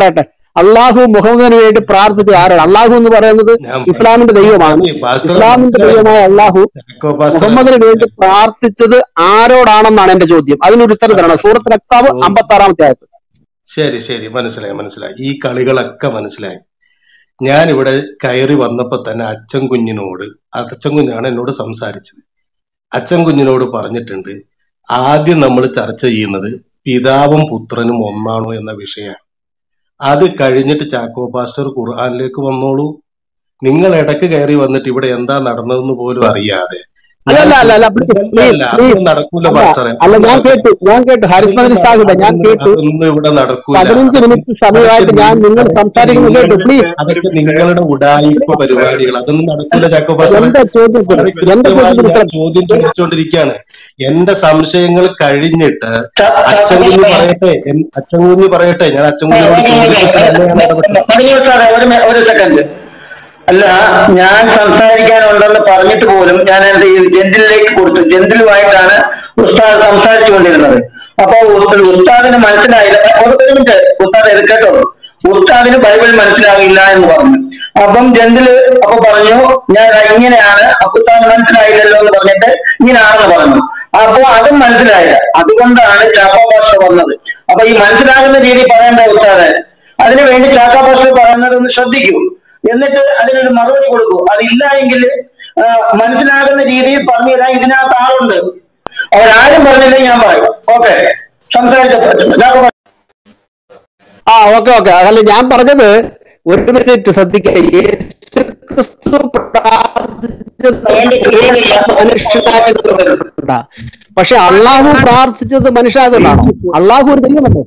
അള്ളാഹു മുഹമ്മദിന് വേണ്ടി പ്രാർത്ഥിച്ചത് ആരാണ് അള്ളാഹു എന്ന് പറയുന്നത് ഞാൻ ഇസ്ലാമിന്റെ ദൈവമാണ് ഈ പാസ്റ്റർ ഇസ്ലാമിന്റെ മനസ്സിലായി ദൈവമായ അള്ളാഹു ചാക്കോ പാസ്റ്റർ മുഹമ്മദിന് വേണ്ടി മനസ്സിലായി പ്രാർത്ഥിച്ചത് ആരോടാണെന്നാണ് എന്റെ ചോദ്യം അതിനൊരു ഉത്തരം തരണം സൂറത്ത് അക്സാബ് ഓ അമ്പത്തി ആറാമത്തെ ആയത്ത് ശരി ശരി മനസ്സിലായി മനസ്സിലായി ഈ കളികളൊക്കെ മനസ്സിലായി ഞാൻ ഇവിടെ കയറി വന്നപ്പോ തന്നെ അച്ഛൻ കുഞ്ഞിനോട് അച്ഛൻ കുഞ്ഞാണ് എന്നോട് സംസാരിച്ചത് അച്ഛൻ കുഞ്ഞിനോട് പറഞ്ഞിട്ടുണ്ട് ആദ്യം നമ്മൾ ചർച്ച ചെയ്യുന്നത് പിതാവും പുത്രനും ഒന്നാണോ എന്ന വിഷയമാണ് അത് കഴിഞ്ഞിട്ട് ചാക്കോ പാസ്റ്റർ ഖുർആനിലേക്ക് വന്നോളൂ നിങ്ങൾ ഇടക്ക് കയറി വന്നിട്ട് ഇവിടെ എന്താ നടന്നതെന്ന് പോലും അറിയാതെ അല്ല ഞാൻ അല്ല അല്ല അല്ല ചോദിച്ചത് പ്ലീസ് അല്ല പ്ലീസ് അല്ല പ്ലീസ് അതൊന്നും നടക്കൂല അല്ല പാസ്റ്ററെ അല്ല അതൊന്നും ഞാൻ നടക്കൂല കേട്ടു ഞാൻ കേട്ടു ഹാരിസ് അതൊന്നും മദനി സാഹിബ് ഞാൻ അതൊന്നും കേട്ടു അതൊന്നും ഇവിടെ നടക്കൂല പതിനഞ്ച് അതൊക്കെ മിനിറ്റ് അതൊക്കെ സമയമായിട്ട് ഞാൻ നി- നിങ്ങൾ അതൊക്കെ സംസാരിക്കുന്നത് കേട്ടു നിങ്ങളുടെ പ്ലീസ് അതൊക്കെ നിങ്ങളുടെ ഉടായിപ്പ് പരിപാടികൾ അതൊന്നും നടക്കൂല ചാക്കോ പാസ്റ്ററെ എന്റെ ചോദ്യത്തിന് വളരെ എന്റെ കൃത്യമായി ചോദ്യത്തിന് ഞാൻ ഉത്തരം ചോദ്യം ചോദിച്ചുകൊണ്ടിരിക്കുകയാണ് എന്റെ സംശയങ്ങൾ കഴിഞ്ഞിട്ട് അച്ഛൻ കുഞ്ഞ് പറയട്ടെ എൻ- അച്ഛൻ കുഞ്ഞ് പറയട്ടെ ഞാൻ അച്ഛൻ കുഞ്ഞിനോട് ചോദിച്ചിട്ട് തന്നെയാണ് ഇടപെട്ടത് മണിയൂർ സാറേ ഒരു മി- ഒരു സെക്കൻഡ് അല്ല ഞാൻ സംസാരിക്കാനുണ്ടെന്ന് പറഞ്ഞിട്ട് പോലും ഞാൻ എന്റെ ഈ ജെന്റിലേക്ക് കൊടുത്തു ജെന്റിലുമായിട്ടാണ് ഉസ്താദ് സംസാരിച്ചുകൊണ്ടിരുന്നത് അപ്പൊ ഉസ്- ഉസ്താദിന് മനസ്സിലായില്ല ഒരു ഒരു മിനിറ്റ് ഉസ്താദ് ഇത് കേട്ടോ ഉസ്താദിന് ബൈബിൾ മനസ്സിലാകില്ല എന്ന് പറഞ്ഞു അപ്പം ജെന്റില് അപ്പൊ പറഞ്ഞു ഞാൻ ഇങ്ങനെയാണ് അപ്പൊ ഉസ്താദ് മനസ്സിലായില്ലല്ലോ എന്ന് പറഞ്ഞിട്ട് ഇങ്ങനെയാണെന്ന് പറഞ്ഞു അപ്പൊ അതും മനസ്സിലായില്ല അതുകൊണ്ടാണ് ചാപ്പ ഭാഷ വന്നത് അപ്പൊ ഈ മനസ്സിലാകുന്ന രീതി പറയേണ്ട ഉസ്താദ് അതിനു വേണ്ടി ചാക്കാ ഭാഷ പറയുന്നത് ഒന്ന് ശ്രദ്ധിക്കൂ എന്നിട്ട് അതിനൊരു മറുപടി കൊടുക്കൂ അതില്ല എങ്കിൽ ആ, മനസ്സിലാകുന്ന രീതിയിൽ പറഞ്ഞു തരാൻ ഇതിനകത്ത് ആളുണ്ട് അവരാരും പറഞ്ഞില്ലെങ്കിൽ ഞാൻ പറയും ഓക്കെ സംസാരിച്ച ആ ഓക്കെ ഓക്കെ അതല്ല ഞാൻ പറഞ്ഞത് ഒരു മിനിറ്റ് ശ്രദ്ധിക്കുക യേശു ക്രിസ്തു പ്രാർത്ഥിച്ചത് മനുഷ്യനായതുകൊണ്ടാ പക്ഷെ അള്ളാഹു പ്രാർത്ഥിച്ചത് മനുഷ്യനായതുകൊണ്ടാണോ അള്ളാഹു ഒരു ദൈവമല്ലേ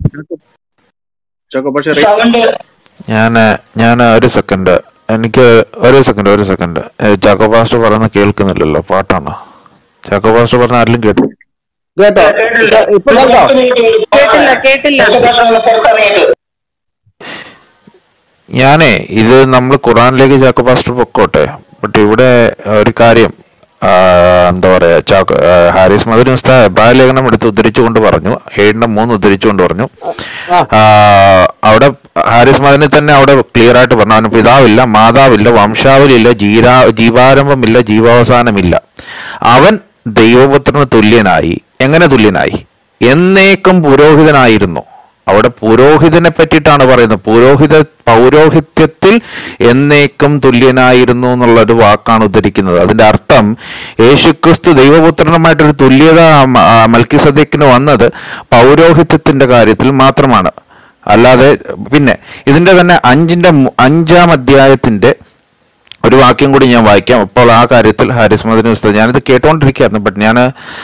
സൗണ്ട് ഞാൻ ഞാൻ ഒരു സെക്കൻഡ് എനിക്ക് ഒരു സെക്കൻഡ് ഒരു സെക്കൻഡ് ചാക്കോ പാസ്റ്റർ പറയുന്നത് കേൾക്കുന്നില്ലല്ലോ പാട്ടാണ് ചാക്കോ പാസ്റ്റർ പറഞ്ഞ ആരെങ്കിലും കേട്ടു കേട്ടോ കേട്ടില്ല ഇപ്പൊ കേട്ടോ കേട്ടില്ല കേട്ടില്ല പുറത്തിറങ്ങിയിട്ട് ഞാനേ ഇത് നമ്മൾ ഖുറാനിലേക്ക് ചാക്കോ പാസ്റ്റർ പൊക്കോട്ടെ ബട്ട് ഇവിടെ ഒരു കാര്യം ആ, എന്താ പറയാ ചാക്കോ ആ, ഹാരിസ് മദനി ഉസ്താദ് എബ്രാഹിം ലേഖനം എടുത്ത് ഉദ്ധരിച്ചുകൊണ്ട് പറഞ്ഞു ഏഴിന്റെ മൂന്ന് ഉദ്ധരിച്ചുകൊണ്ട് പറഞ്ഞു ആ ആ, അവിടെ ഹാരിസ് മദനി തന്നെ അവിടെ ക്ലിയർ ആയിട്ട് പറഞ്ഞു അവന് പിതാവില്ല മാതാവില്ല വംശാവലിയില്ല ജീരാ ജീവാരംഭമില്ല ജീവാവസാനമില്ല അവൻ ദൈവപുത്രന് തുല്യനായി എങ്ങനെ തുല്യനായി എന്നേക്കും പുരോഹിതനായിരുന്നു അവിടെ പുരോഹിതനെ പറ്റിയിട്ടാണ് പറയുന്നത് പുരോഹിത പൗരോഹിത്യത്തിൽ എന്നേക്കും തുല്യനായിരുന്നു എന്നുള്ളൊരു വാക്കാണ് ഉദ്ധരിക്കുന്നത് അതിന്റെ അർത്ഥം യേശുക്രിസ്തു ദൈവപുത്രനുമായിട്ടൊരു തുല്യത മൽക്കിസദേക്കിന് വന്നത് പൗരോഹിത്യത്തിന്റെ കാര്യത്തിൽ മാത്രമാണ് അല്ലാതെ പിന്നെ ഇതിന്റെ തന്നെ അഞ്ചിന്റെ മു- അഞ്ചാം അധ്യായത്തിന്റെ ഒരു വാക്യം കൂടി ഞാൻ വായിക്കാം അപ്പോൾ ആ കാര്യത്തിൽ ഹാരിസ് മദനി ഉസ്താദ് ഞാനിത് കേട്ടുകൊണ്ടിരിക്കുകയായിരുന്നു ബട്ട് ഞാൻ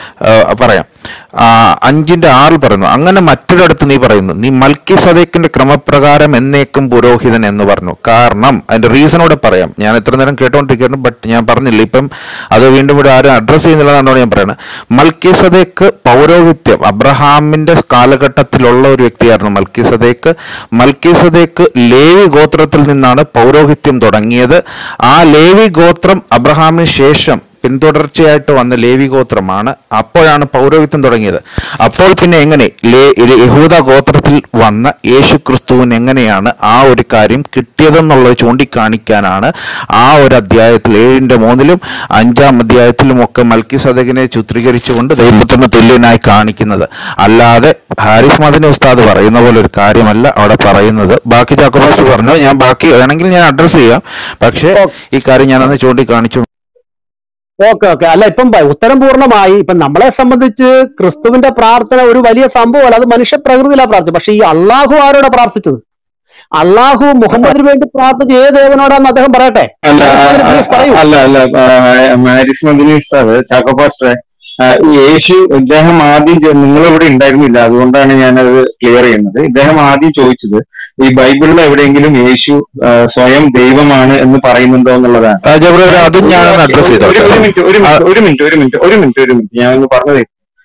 പറയാം ആ, അഞ്ചിന്റെ ആറിൽ പറയുന്നു അങ്ങനെ മറ്റൊരിടത്ത് നീ പറയുന്നു നീ മൽക്കി സദേക്കിന്റെ ക്രമപ്രകാരം എന്നേക്കും പുരോഹിതൻ എന്ന് പറഞ്ഞു കാരണം അതിന്റെ റീസണോടെ പറയാം ഞാൻ ഇത്ര നേരം കേട്ടുകൊണ്ടിരിക്കുന്നു ബട്ട് ഞാൻ പറഞ്ഞില്ല ഇപ്പം അത് വീണ്ടും ഇവിടെ ആരും അഡ്രസ്സ് ചെയ്യുന്നില്ലെന്നാണ് ഞാൻ പറയുന്നത് മൽക്കി സദേക്ക് പൗരോഹിത്യം അബ്രഹാമിന്റെ കാലഘട്ടത്തിലുള്ള ഒരു വ്യക്തിയായിരുന്നു മൽക്കി സദേക്ക് മൽക്കി സദേക്ക് ലേവി ഗോത്രത്തിൽ നിന്നാണ് പൗരോഹിത്യം തുടങ്ങിയത് ആ ലേവി ഗോത്രം അബ്രഹാമിന് ശേഷം പിന്തുടർച്ചയായിട്ട് വന്ന ലേവി ഗോത്രമാണ് അപ്പോഴാണ് പൗരോഹിത്യം തുടങ്ങിയത് അപ്പോൾ പിന്നെ എങ്ങനെ ലേ ഇത് യഹൂദ ഗോത്രത്തിൽ വന്ന യേശു ക്രിസ്തുവിന് എങ്ങനെയാണ് ആ ഒരു കാര്യം കിട്ടിയതെന്നുള്ളത് ചൂണ്ടിക്കാണിക്കാനാണ് ആ ഒരു അധ്യായത്തിൽ ഏഴിന്റെ മൂന്നിലും അഞ്ചാം അധ്യായത്തിലും ഒക്കെ മൽക്കി സദകിനെ ചിത്രീകരിച്ചുകൊണ്ട് ദൈവത്തിന് തുല്യനായി കാണിക്കുന്നത് അല്ലാതെ ഹാരിസ് മദനി ഉസ്താദ് പറയുന്ന പോലെ ഒരു കാര്യമല്ല അവിടെ പറയുന്നത് ബാക്കി ചാക്കോബാസ് പറഞ്ഞു ഞാൻ ബാക്കി വേണമെങ്കിൽ ഞാൻ അഡ്രസ്സ് ചെയ്യാം പക്ഷേ ഈ കാര്യം ഞാനന്ന് ചൂണ്ടിക്കാണിച്ചു ഓക്കെ ഓക്കെ അല്ല ഇപ്പം ബ- ഉത്തരം പൂർണ്ണമായി ഇപ്പം നമ്മളെ സംബന്ധിച്ച് ക്രിസ്തുവിന്റെ പ്രാർത്ഥന ഒരു വലിയ സംഭവമല്ല അത് മനുഷ്യ പ്രകൃതിയിലാണ് പ്രാർത്ഥിച്ചത് പക്ഷെ ഈ അള്ളാഹു ആരോടാ പ്രാർത്ഥിച്ചത് അള്ളാഹു മുഹമ്മദിന് വേണ്ടി പ്രാർത്ഥിച്ച ഏത് ദേവനോടാന്ന് അദ്ദേഹം പറയട്ടെ അല്ല ഹാരിസ് മദനി പ്ലീസ് പറയൂ അല്ല അല്ല മാരിസ് മദിനി ഉസ്താദ് ചാക്കോ പാസ്റ്ററെ ആ, യേശു ഇദ്ദേഹം ആദ്യം ചോ- നിങ്ങളിവിടെ ഉണ്ടായിരുന്നില്ല അതുകൊണ്ടാണ് ഞാനത് ക്ലിയർ ചെയ്യുന്നത് ഇദ്ദേഹം ആദ്യം ചോദിച്ചത് ഈ ബൈബിളിൽ എവിടെയെങ്കിലും യേശു ആ, സ്വയം ദൈവമാണ് എന്ന് പറയുന്നുണ്ടോ എന്നുള്ളതാണ് ആ, ജബ്രീൽ ഞാൻ അതും ഒരു ഞാനൊന്ന് വാക്യം അഡ്രസ് ഒരു ഒരു ചെയ്തോട്ടെ ഒരു മിനിറ്റ് ഒരു ആ, മിനിറ്റ് ഒരു മിനിറ്റ് ഒരു മിനിറ്റ് ഒരു മിനിറ്റ് ഒരു മിനിറ്റ് ഞാൻ ഒന്ന് പറഞ്ഞത്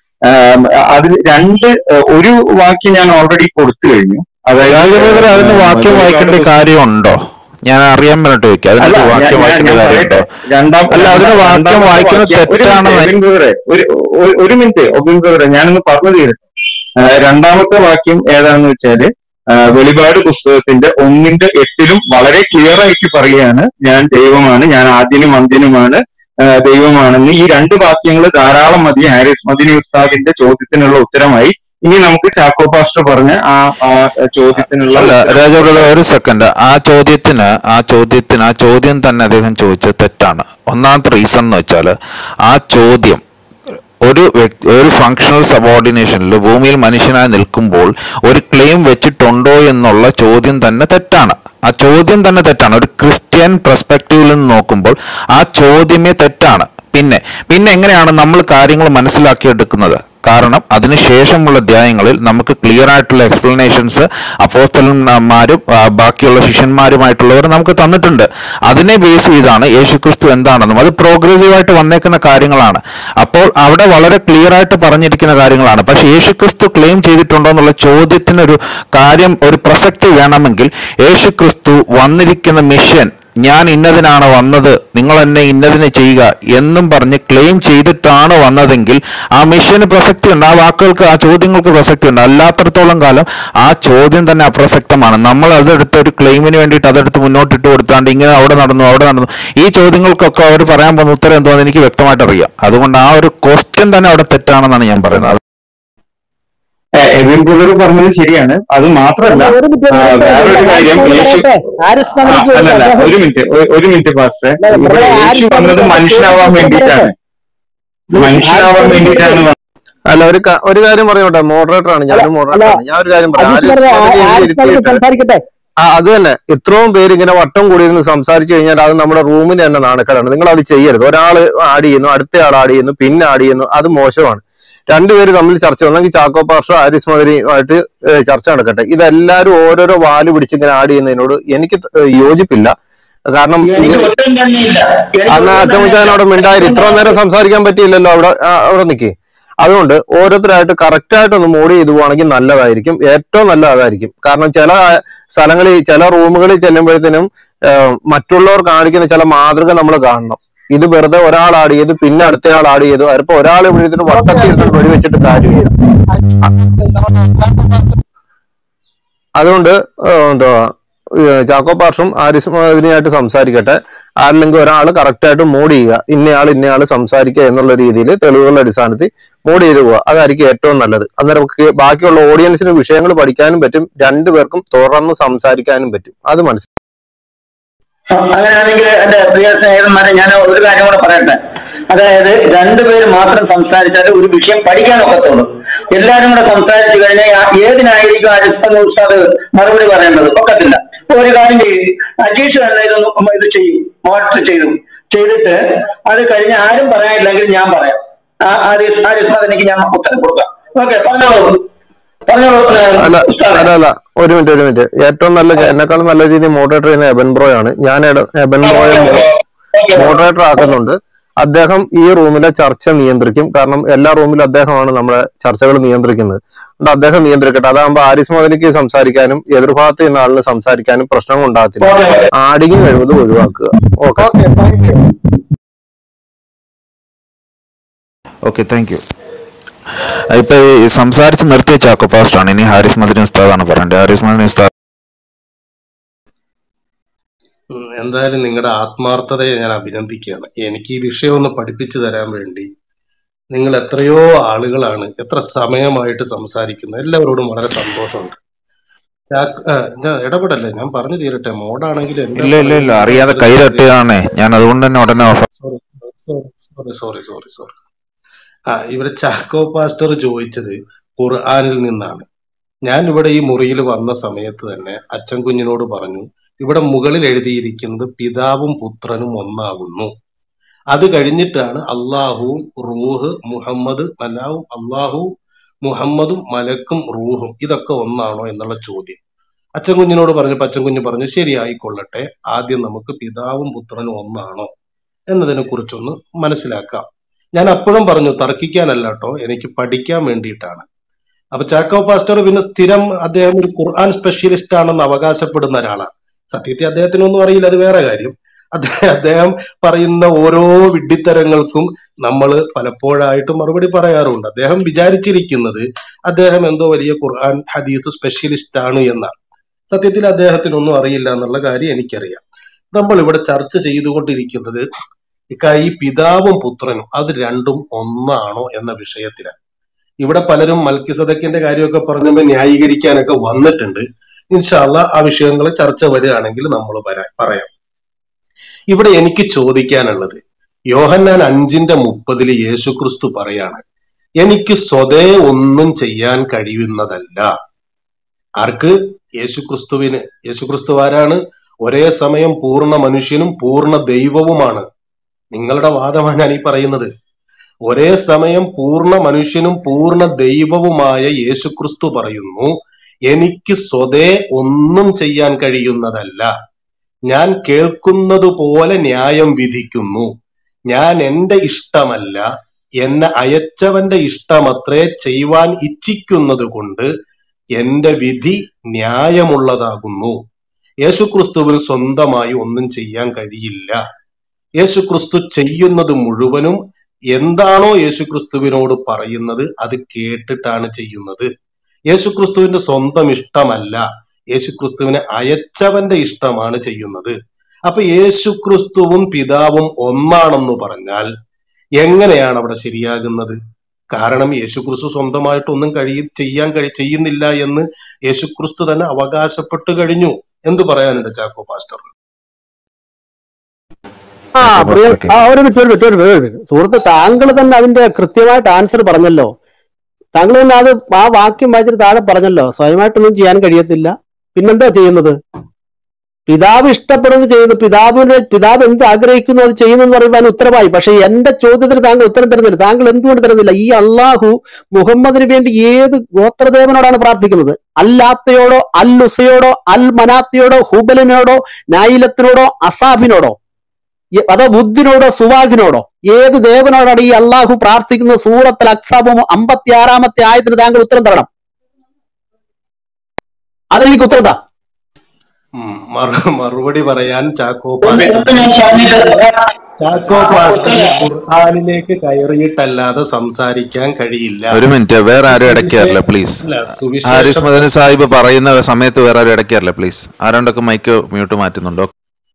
അതിൽ രണ്ട് ആ, ഒരു വാക്യം ഞാൻ ഓൾറെഡി കൊടുത്തു കഴിഞ്ഞു അതായത് രാജബ്രദറെ അതിന് വാക്യം മധുരക്കാട് വായിക്കേണ്ട പുസ്തകം കാര്യമുണ്ടോ ഞാൻ അറിയാൻ വേണ്ടിട്ട് ചോദിക്കാം അല്ല അതിനൊരു ഞാൻ വാക്യം ഞാൻ വായിക്കേണ്ട ഞാൻ കാര്യമുണ്ടോ പറയട്ടെ രണ്ടാം അല്ല അതിന് രണ്ടാം വാക്യം രണ്ടാമത്തെ വായിക്കുന്നത് വാക്യം ഒരു മിനിറ്റ് തെറ്റാണെന്ന് എബിൻ ബ്രദറെ ഒരു ഒരു- ഒരു മിനിറ്റ് ഒബിൻ ബ്രദറെ ഞാനൊന്ന് പറഞ്ഞു തീരട്ടെ ആ, രണ്ടാമത്തെ വാക്യം ഏതാണെന്ന് വെച്ചാല് ആ, വെളിപാട് പുസ്തകത്തിന്റെ ഒന്നിന്റെ എട്ടിലും വളരെ ക്ലിയർ ആയിട്ട് പറയുകയാണ് ഞാൻ ദൈവമാണ് ഞാൻ ആദ്യനും അന്ത്യനുമാണ് ആ, ദൈവമാണെന്ന് ഈ രണ്ട് വാക്യങ്ങൾ ധാരാളം മതി ഹാരിസ് മദിനി ഉസ്താദിന്റെ ചോദ്യത്തിനുള്ള ഉത്തരമായി ഇനി നമുക്ക് ചാക്കോ പാസ്റ്റർ പറഞ്ഞ ആ ആ ചോദ്യത്തിനുള്ള അല്ല ഉത്തരം രാജ ബ്രദർ ഒരു സെക്കൻഡ് ആ ചോദ്യത്തിന് ആ ചോദ്യത്തിന് ആ ചോദ്യം തന്നെ അദ്ദേഹം ചോദിച്ചത് തെറ്റാണ് ഒന്നാമത്തെ റീസൺ എന്ന് വെച്ചാൽ ആ ചോദ്യം ഒരു വ്യക്തി ഒരു ഫങ്ഷണൽ സബോർഡിനേഷനിൽ ഭൂമിയിൽ മനുഷ്യനായി നിൽക്കുമ്പോൾ ഒരു ക്ലെയിം വെച്ചിട്ടുണ്ടോ എന്നുള്ള ചോദ്യം തന്നെ തെറ്റാണ് ആ ചോദ്യം തന്നെ തെറ്റാണ് ഒരു ക്രിസ്ത്യൻ പെർസ്പെക്റ്റീവിൽ നിന്ന് നോക്കുമ്പോൾ ആ ചോദ്യമേ തെറ്റാണ് പിന്നെ പിന്നെ എങ്ങനെയാണ് നമ്മൾ കാര്യങ്ങൾ മനസ്സിലാക്കിയെടുക്കുന്നത് കാരണം അതിനുശേഷമുള്ള അധ്യായങ്ങളിൽ നമുക്ക് ക്ലിയർ ആയിട്ടുള്ള എക്സ്പ്ലനേഷൻസ് അപ്പോസ്തലന്മാരും ആ, ബാക്കിയുള്ള ശിഷ്യന്മാരുമായിട്ടുള്ളവർ നമുക്ക് തന്നിട്ടുണ്ട് അതിനെ ബേസ് ചെയ്താണ് യേശുക്രിസ്തു എന്താണെന്നും അത് പ്രോഗ്രസീവായിട്ട് വന്നേക്കുന്ന കാര്യങ്ങളാണ് അപ്പോൾ അവിടെ വളരെ ക്ലിയർ ആയിട്ട് പറഞ്ഞിരിക്കുന്ന കാര്യങ്ങളാണ് പക്ഷെ യേശുക്രിസ്തു ക്ലെയിം ചെയ്തിട്ടുണ്ടോ എന്നുള്ള ചോദ്യത്തിനൊരു കാര്യം ഒരു പ്രസക്തി വേണമെങ്കിൽ യേശുക്രിസ്തു വന്നിരിക്കുന്ന മിഷൻ ഞാൻ ഇന്നതിനാണ് വന്നത് നിങ്ങൾ എന്നെ ഇന്നതിനെ ചെയ്യുക എന്നും പറഞ്ഞ് ക്ലെയിം ചെയ്തിട്ടാണ് വന്നതെങ്കിൽ ആ മിഷന് പ്രസക്തിയുണ്ട് ആ വാക്കുകൾക്ക് ആ ചോദ്യങ്ങൾക്ക് പ്രസക്തിയുണ്ട് അല്ലാത്തടത്തോളം കാലം ആ ചോദ്യം തന്നെ അപ്രസക്തമാണ് നമ്മൾ അതെടുത്ത് ഒരു ക്ലെയിമിന് വേണ്ടിയിട്ട് അതെടുത്ത് മുന്നോട്ടിട്ട് കൊടുത്താണ്ട് ഇങ്ങനെ അവിടെ നടന്നു അവിടെ നടന്നു ഈ ചോദ്യങ്ങൾക്കൊക്കെ അവർ പറയാൻ പോകുന്ന ഉത്തരം എന്തോന്ന് എനിക്ക് വ്യക്തമായിട്ട് അറിയാം അതുകൊണ്ട് ആ ഒരു ക്വസ്റ്റ്യൻ തന്നെ അവിടെ തെറ്റാണെന്നാണ് ഞാൻ പറയുന്നത് എവിൻ ബ്രദർ പറഞ്ഞത് ശരിയാണ് അത് മാത്രമല്ല ഒരു മിനിറ്റ് ആ, വേറൊരു കാര്യം യേശു ആരിസ് ആ, മദനിക്ക് അല്ലല്ല അദ്ദേഹം ഒരു മിനിറ്റ് ഒ- ഒരു മിനിറ്റ് പാസ്റ്ററെ അല്ല, ഇവിടെ ഇവിടെ യേശു ആരിസ് വന്നത് മദനിക്ക് മനുഷ്യനാവാൻ വേണ്ടിയിട്ടാണ് മനുഷ്യനാവാൻ വേണ്ടിയിട്ടാണ് വന്നത്. അല്ല ഒരു ക- ഒരു കാര്യം പറയട്ടെ മോഡറേറ്റർ ആണ് ഞാനൊരു മോഡറേറ്റർ ആണ് ഞാൻ ഒരു കാര്യം പറയാം അജീഷ് ആരിസ് പറഞ്ഞ മദനി എഴുതി ആരിസ് മദനിക്ക് ഇരുത്തിയിട്ട് സംസാരിക്കട്ടെ ആ അത് തന്നെ ഇത്രയും പേര് ഇങ്ങനെ വട്ടം കൂടിയിരുന്ന് സംസാരിച്ചു കഴിഞ്ഞാൽ അത് നമ്മുടെ റൂമിന് തന്നെ നാണക്കേടാണ് നിങ്ങൾ അത് ചെയ്യരുത് ഒരാൾ ആഡ് ചെയ്യുന്നു അടുത്ത ആൾ ആഡ് ചെയ്യുന്നു പിന്നെ ആഡ് ചെയ്യുന്നു അത് മോശമാണ് രണ്ടുപേര് തമ്മിൽ ചർച്ച ഒന്നെങ്കിൽ ചാക്കോ പാർഷോ ആരിസ് മദനിയുമായിട്ട് ഏഹ്, ചർച്ച നടക്കട്ടെ ഇതെല്ലാവരും ഓരോരോ വാല് പിടിച്ച് ഇങ്ങനെ ആഡ് ചെയ്യുന്നതിനോട് എനിക്ക് ത- ഏഹ്, യോജിപ്പില്ല കാരണം എനിക്ക് ഇത് ഒട്ടും തന്നെയില്ല എനിക്ക് അന്ന് ഒട്ടും അച്ഛമുച്ചാനോട് മിണ്ടായി ഇത്ര നേരം സംസാരിക്കാൻ പറ്റിയില്ലല്ലോ അവിടെ ആ, അവിടെ നിൽക്കേ അതുകൊണ്ട് ഓരോരുത്തരായിട്ട് കറക്റ്റ് ആയിട്ട് ഒന്ന് മോഡ് ചെയ്തു പോവാണെങ്കിൽ നല്ലതായിരിക്കും ഏറ്റവും നല്ല അതായിരിക്കും കാരണം ചില സ്ഥലങ്ങളിൽ ചില റൂമുകളിൽ ചെല്ലുമ്പോഴത്തേനും ഏഹ്, മറ്റുള്ളവർ കാണിക്കുന്ന ചില മാതൃക നമ്മൾ കാണണം ഇത് വെറുതെ ഒരാൾ ആഡ് ചെയ്ത് പിന്നെ അടുത്തയാൾ ആഡ് ചെയ്തു അതിപ്പോ ഒരാൾ ഇവിടെ ഇരുന്നിട്ട് വട്ടത്തിൽ ഇരുന്നിട്ട് വെടിവെച്ചിട്ട് കാര്യമില്ല അതുകൊണ്ട് ഏഹ്, എന്തുവാ ഏഹ്, ചാക്കോ പാർഷും ആരിസ് മദനിയായിട്ട് സംസാരിക്കട്ടെ അല്ലെങ്കിൽ ഒരാൾ കറക്റ്റ് ആയിട്ട് മോഡ് ചെയ്യുക ഇന്നയാൾ ഇന്നയാൾ സംസാരിക്കുക എന്നുള്ള രീതിയിൽ തെളിവുകളുടെ അടിസ്ഥാനത്തിൽ മോഡ് ചെയ്ത് പോവുക അതായിരിക്കും ഏറ്റവും നല്ലത് അന്നേരം നമുക്ക് ബാക്കിയുള്ള ഓഡിയൻസിന് വിഷയങ്ങൾ പഠിക്കാനും പറ്റും രണ്ടുപേർക്കും തുറന്ന് സംസാരിക്കാനും പറ്റും അത് മനസ്സിലായി അങ്ങനെയാണെങ്കിൽ എന്റെ പ്രിയ സ്നേഹിതന്മാരെ ഞാൻ ഒരു കാര്യം കൂടെ പറയട്ടെ അതായത് രണ്ടുപേര് മാത്രം സംസാരിച്ചാൽ ഒരു വിഷയം പഠിക്കാൻ ഒക്കത്തുള്ളൂ എല്ലാരും കൂടെ സംസാരിച്ചു കഴിഞ്ഞാൽ ആ- ഏതിനായിരിക്കും അരിസ്തം ഉസ്താദ് മറുപടി പറയേണ്ടത് ഒക്കത്തില്ല ഇപ്പൊ ഒരു കാര്യം ചെയ്യും അജീഷ് തന്നെ ഇതൊന്ന് ഇത് ചെയ്യും മോണിറ്റർ ചെയ്തു ചെയ്തിട്ട് അത് കഴിഞ്ഞ് ആരും പറയാനില്ലെങ്കിൽ ഞാൻ പറയാം ആ ആരിസ് ആരിസ് എനിക്ക് ഞാൻ ഉത്തരം കൊടുക്കാം ഓക്കെ പറഞ്ഞോളൂ പറഞ്ഞോളൂ അല്ല ഉസ്താദെ. അല്ല അല്ല ഒരു മിനിറ്റ് ഒരു മിനിറ്റ് ഏറ്റവും നല്ല എന്നെക്കാളും നല്ല രീതിയിൽ മോഡറേറ്റർ ചെയ്യുന്ന എബൻ ബ്രോ ആണ് ഞാൻ എട- എബൻ ബ്രോയെ മോഡറേറ്റർ ആക്കുന്നുണ്ട് അദ്ദേഹം ഈ റൂമിലെ ചർച്ച നിയന്ത്രിക്കും കാരണം എല്ലാ റൂമിലും അദ്ദേഹമാണ് നമ്മുടെ ചർച്ചകൾ നിയന്ത്രിക്കുന്നത് അതുകൊണ്ട് അദ്ദേഹം നിയന്ത്രിക്കട്ടെ അതാകുമ്പോൾ ആരിസ് മുതലിക്ക് സംസാരിക്കാനും എതിർഭാഗത്ത് ചെയ്യുന്ന ആളിന് സംസാരിക്കാനും പ്രശ്നങ്ങൾ ഉണ്ടാകത്തില്ല ഓക്കെ ആടിങ് കഴിവതും ഒഴിവാക്കുക okay okay thank you okay thank you ഇപ്പൊ ഈ സംസാരിച്ച് നിർത്തിയ ചാക്കോ പാസ്റ്റാണ് ഇനി ഹാരിസ് മദനി ഉസ്താദാണ് പറയേണ്ടത് ഹാരിസ് മദനി ഉസ്താദ് ഉം, എന്തായാലും നിങ്ങളുടെ ആത്മാർത്ഥതയെ ഞാൻ അഭിനന്ദിക്കുകയാണ് എനിക്ക് ഈ വിഷയം ഒന്ന് പഠിപ്പിച്ചു തരാൻ വേണ്ടി നിങ്ങൾ എത്രയോ ആളുകളാണ് എത്ര സമയമായിട്ട് സംസാരിക്കുന്നത് എല്ലാവരോടും വളരെ സന്തോഷമുണ്ട് ചാക്ക് ആ, ഞാൻ ഇടപെടല്ലേ ഞാൻ പറഞ്ഞു തീരട്ടെ മോഡാണെങ്കിൽ എന്താ ഇല്ല ഇല്ല ഇല്ല പറയുന്നത് അറിയാതെ കൈ തട്ടിയതാണേ ഞാൻ അതുകൊണ്ട് തന്നെ ഉടനെ off sorry sorry sorry sorry sorry sorry ആ ഇവിടെ ചാക്കോ പാസ്റ്റർ ചോദിച്ചത് ഖുർആനിൽ നിന്നാണ് ഞാൻ ഇവിടെ ഈ മുറിയിൽ വന്ന സമയത്ത് തന്നെ അച്ഛൻ കുഞ്ഞിനോട് പറഞ്ഞു ഇവിടെ മുകളിൽ എഴുതിയിരിക്കുന്നത് പിതാവും പുത്രനും ഒന്നാകുന്നു അത് കഴിഞ്ഞിട്ടാണ് അള്ളാഹുവും റൂഹ് മുഹമ്മദ് മലാവും അള്ളാഹുവും മുഹമ്മദും മലക്കും റൂഹും ഇതൊക്കെ ഒന്നാണോ എന്നുള്ള ചോദ്യം അച്ഛൻ കുഞ്ഞിനോട് പറഞ്ഞപ്പോ അച്ഛൻ കുഞ്ഞ് പറഞ്ഞു ശരി ആയിക്കൊള്ളട്ടെ ആദ്യം നമുക്ക് പിതാവും പുത്രനും ഒന്നാണോ എന്നതിനെ കുറിച്ചൊന്ന് മനസ്സിലാക്കാം ഞാൻ അപ്പോഴും പറഞ്ഞു തർക്കിക്കാനല്ല കേട്ടോ എനിക്ക് പഠിക്കാൻ വേണ്ടിയിട്ടാണ് അപ്പൊ ചാക്കോ പാസ്റ്റർ പിന്നെ സ്ഥിരം അദ്ദേഹം ഒരു ഖുർആൻ സ്പെഷ്യലിസ്റ്റ് ആണെന്ന് അവകാശപ്പെടുന്ന ഒരാളാണ് സത്യത്തിൽ അദ്ദേഹത്തിനൊന്നും അറിയില്ല അത് വേറെ കാര്യം അദ്ദേഹം അദ്ദേഹം പറയുന്ന ഓരോ വിഡ്ഢിത്തരങ്ങൾക്കും നമ്മൾ പലപ്പോഴായിട്ട് മറുപടി പറയാറുണ്ട് അദ്ദേഹം വിചാരിച്ചിരിക്കുന്നത് അദ്ദേഹം എന്തോ വലിയ ഖുർആൻ ഹദീസ് സ്പെഷ്യലിസ്റ്റ് ആണ് എന്നാണ് സത്യത്തിൽ അദ്ദേഹത്തിനൊന്നും അറിയില്ല എന്നുള്ള കാര്യം എനിക്കറിയാം നമ്മൾ ഇവിടെ ചർച്ച ചെയ്തുകൊണ്ടിരിക്കുന്നത് ഇക്ക ഈ പിതാവും പുത്രനും അത് രണ്ടും ഒന്നാണോ എന്ന വിഷയത്തിലാണ് ഇവിടെ പലരും മൽക്കിസദക്കിന്റെ കാര്യമൊക്കെ പറഞ്ഞപ്പോൾ ന്യായീകരിക്കാനൊക്കെ വന്നിട്ടുണ്ട് ഇൻഷാല്ല ആ വിഷയങ്ങൾ ചർച്ച വരികയാണെങ്കിൽ നമ്മൾ വരാ പറയാം ഇവിടെ എനിക്ക് ചോദിക്കാനുള്ളത് യോഹന്നാൻ അഞ്ചിന്റെ മുപ്പതില് യേശുക്രിസ്തു പറയാണ് എനിക്ക് സ്വതേ ഒന്നും ചെയ്യാൻ കഴിയുന്നതല്ല ആർക്ക് യേശുക്രിസ്തുവിന് യേശുക്രിസ്തു ആരാണ് ഒരേ സമയം പൂർണ്ണ മനുഷ്യനും പൂർണ്ണ ദൈവവുമാണ് നിങ്ങളുടെ വാദമാണ് ഞാൻ ഈ പറയുന്നത് ഒരേ സമയം പൂർണ്ണ മനുഷ്യനും പൂർണ്ണ ദൈവവുമായ യേശുക്രിസ്തു പറയുന്നു എനിക്ക് സ്വതേ ഒന്നും ചെയ്യാൻ കഴിയുന്നതല്ല ഞാൻ കേൾക്കുന്നത് പോലെ ന്യായം വിധിക്കുന്നു ഞാൻ എന്റെ ഇഷ്ടമല്ല എന്നെ അയച്ചവന്റെ ഇഷ്ടമത്രേ ചെയ്യുവാൻ ഇച്ഛിക്കുന്നത് കൊണ്ട് എന്റെ വിധി ന്യായമുള്ളതാകുന്നു യേശുക്രിസ്തുവിന് സ്വന്തമായി ഒന്നും ചെയ്യാൻ കഴിയില്ല യേശുക്രിസ്തു ചെയ്യുന്നത് മുഴുവനും എന്താണോ യേശുക്രിസ്തുവിനോട് പറയുന്നത് അത് കേട്ടിട്ടാണ് ചെയ്യുന്നത് യേശുക്രിസ്തുവിന്റെ സ്വന്തം ഇഷ്ടമല്ല യേശുക്രിസ്തുവിനെ അയച്ചവന്റെ ഇഷ്ടമാണ് ചെയ്യുന്നത് അപ്പൊ യേശുക്രിസ്തുവും പിതാവും ഒന്നാണെന്ന് പറഞ്ഞാൽ എങ്ങനെയാണ് അവിടെ ശരിയാകുന്നത് കാരണം യേശുക്രിസ്തു സ്വന്തമായിട്ടൊന്നും കഴിയ ചെയ്യാൻ കഴി ചെയ്യുന്നില്ല എന്ന് യേശുക്രിസ്തു തന്നെ അവകാശപ്പെട്ടു കഴിഞ്ഞു എന്ത് പറയാനുണ്ട് ചാക്കോ പാസ്റ്റർ ആ ചാക്കോ പ്രിയ പാസ്റ്റർ ആ ഒരു മിനിറ്റ് ഒരു മിനിറ്റ് ഒരു മിനിറ്റ് ഒരു മിനിറ്റ്. സുഹൃത്ത് താങ്കൾ തന്നെ അതിന്റെ കൃത്യമായിട്ട് ആൻസർ പറഞ്ഞല്ലോ താങ്കൾ തന്നെ അത് ആ വാക്യം വായിച്ചിട്ട് താഴെ പറഞ്ഞല്ലോ സ്വയമായിട്ടൊന്നും ചെയ്യാൻ കഴിയത്തില്ല പിന്നെന്താ ചെയ്യുന്നത് പിതാവ് ഇഷ്ടപ്പെടുന്നത് ചെയ്യുന്നു പിതാവിന്റെ പിതാവ് എന്ത് ആഗ്രഹിക്കുന്നു അത് ചെയ്യുന്നു എന്ന് പറയുമ്പോൾ അതിന് ഉത്തരമായി പക്ഷെ എന്റെ ചോദ്യത്തിന് താങ്കൾ ഉത്തരം തരുന്നില്ല താങ്കൾ എന്തുകൊണ്ട് തരുന്നില്ല ഈ അള്ളാഹു മുഹമ്മദിന് വേണ്ടി ഏത് ഗോത്രദേവനോടാണ് പ്രാർത്ഥിക്കുന്നത് അല്ലാത്തയോടോ അൽ ലുസയോടോ അൽ മനാത്തയോടോ ഹുബലിനോടോ നായിലത്തിനോടോ അസാബിനോടോ ഈ- അതോ ബുദ്ധിനോടോ സുവാഖിനോടോ ഏത് ദേവനോടാണ് ഈ അള്ളാഹു പ്രാർത്ഥിക്കുന്നത് സൂറത്തിൽ അക്സാബും അമ്പത്തി ആറാമത്തെ ആയത്തിന് താങ്കൾ ഉത്തരം തരണം അതിനെനിക്ക് ഉത്തരം താ ഉം, മറു- മറുപടി പറയാൻ ചാക്കോ ഒരു പാസ്റ്റർ മിനിറ്റ് ഞാൻ പറഞ്ഞിട്ട് ചാക്കോ പാസ്റ്ററിന് ഖുർആാനിലേക്ക് കയറിയിട്ടല്ലാതെ സംസാരിക്കാൻ കഴിയില്ല ഒരു മിനിറ്റ് വേറെ ആരും ഇടയ്ക്കാറില്ല സുവിശേഷ പ്ലീസ് അല്ല സുവിശേഷ ഹാരിസ് മദനി സാഹിബ് പറയുന്ന സമയത്ത് വേറെ ആരും ഇടയ്ക്കാറില്ല പ്ലീസ് ആരാണ്ടൊക്കെ മൈക്ക് മ്യൂട്ട് മാറ്റുന്നുണ്ടോ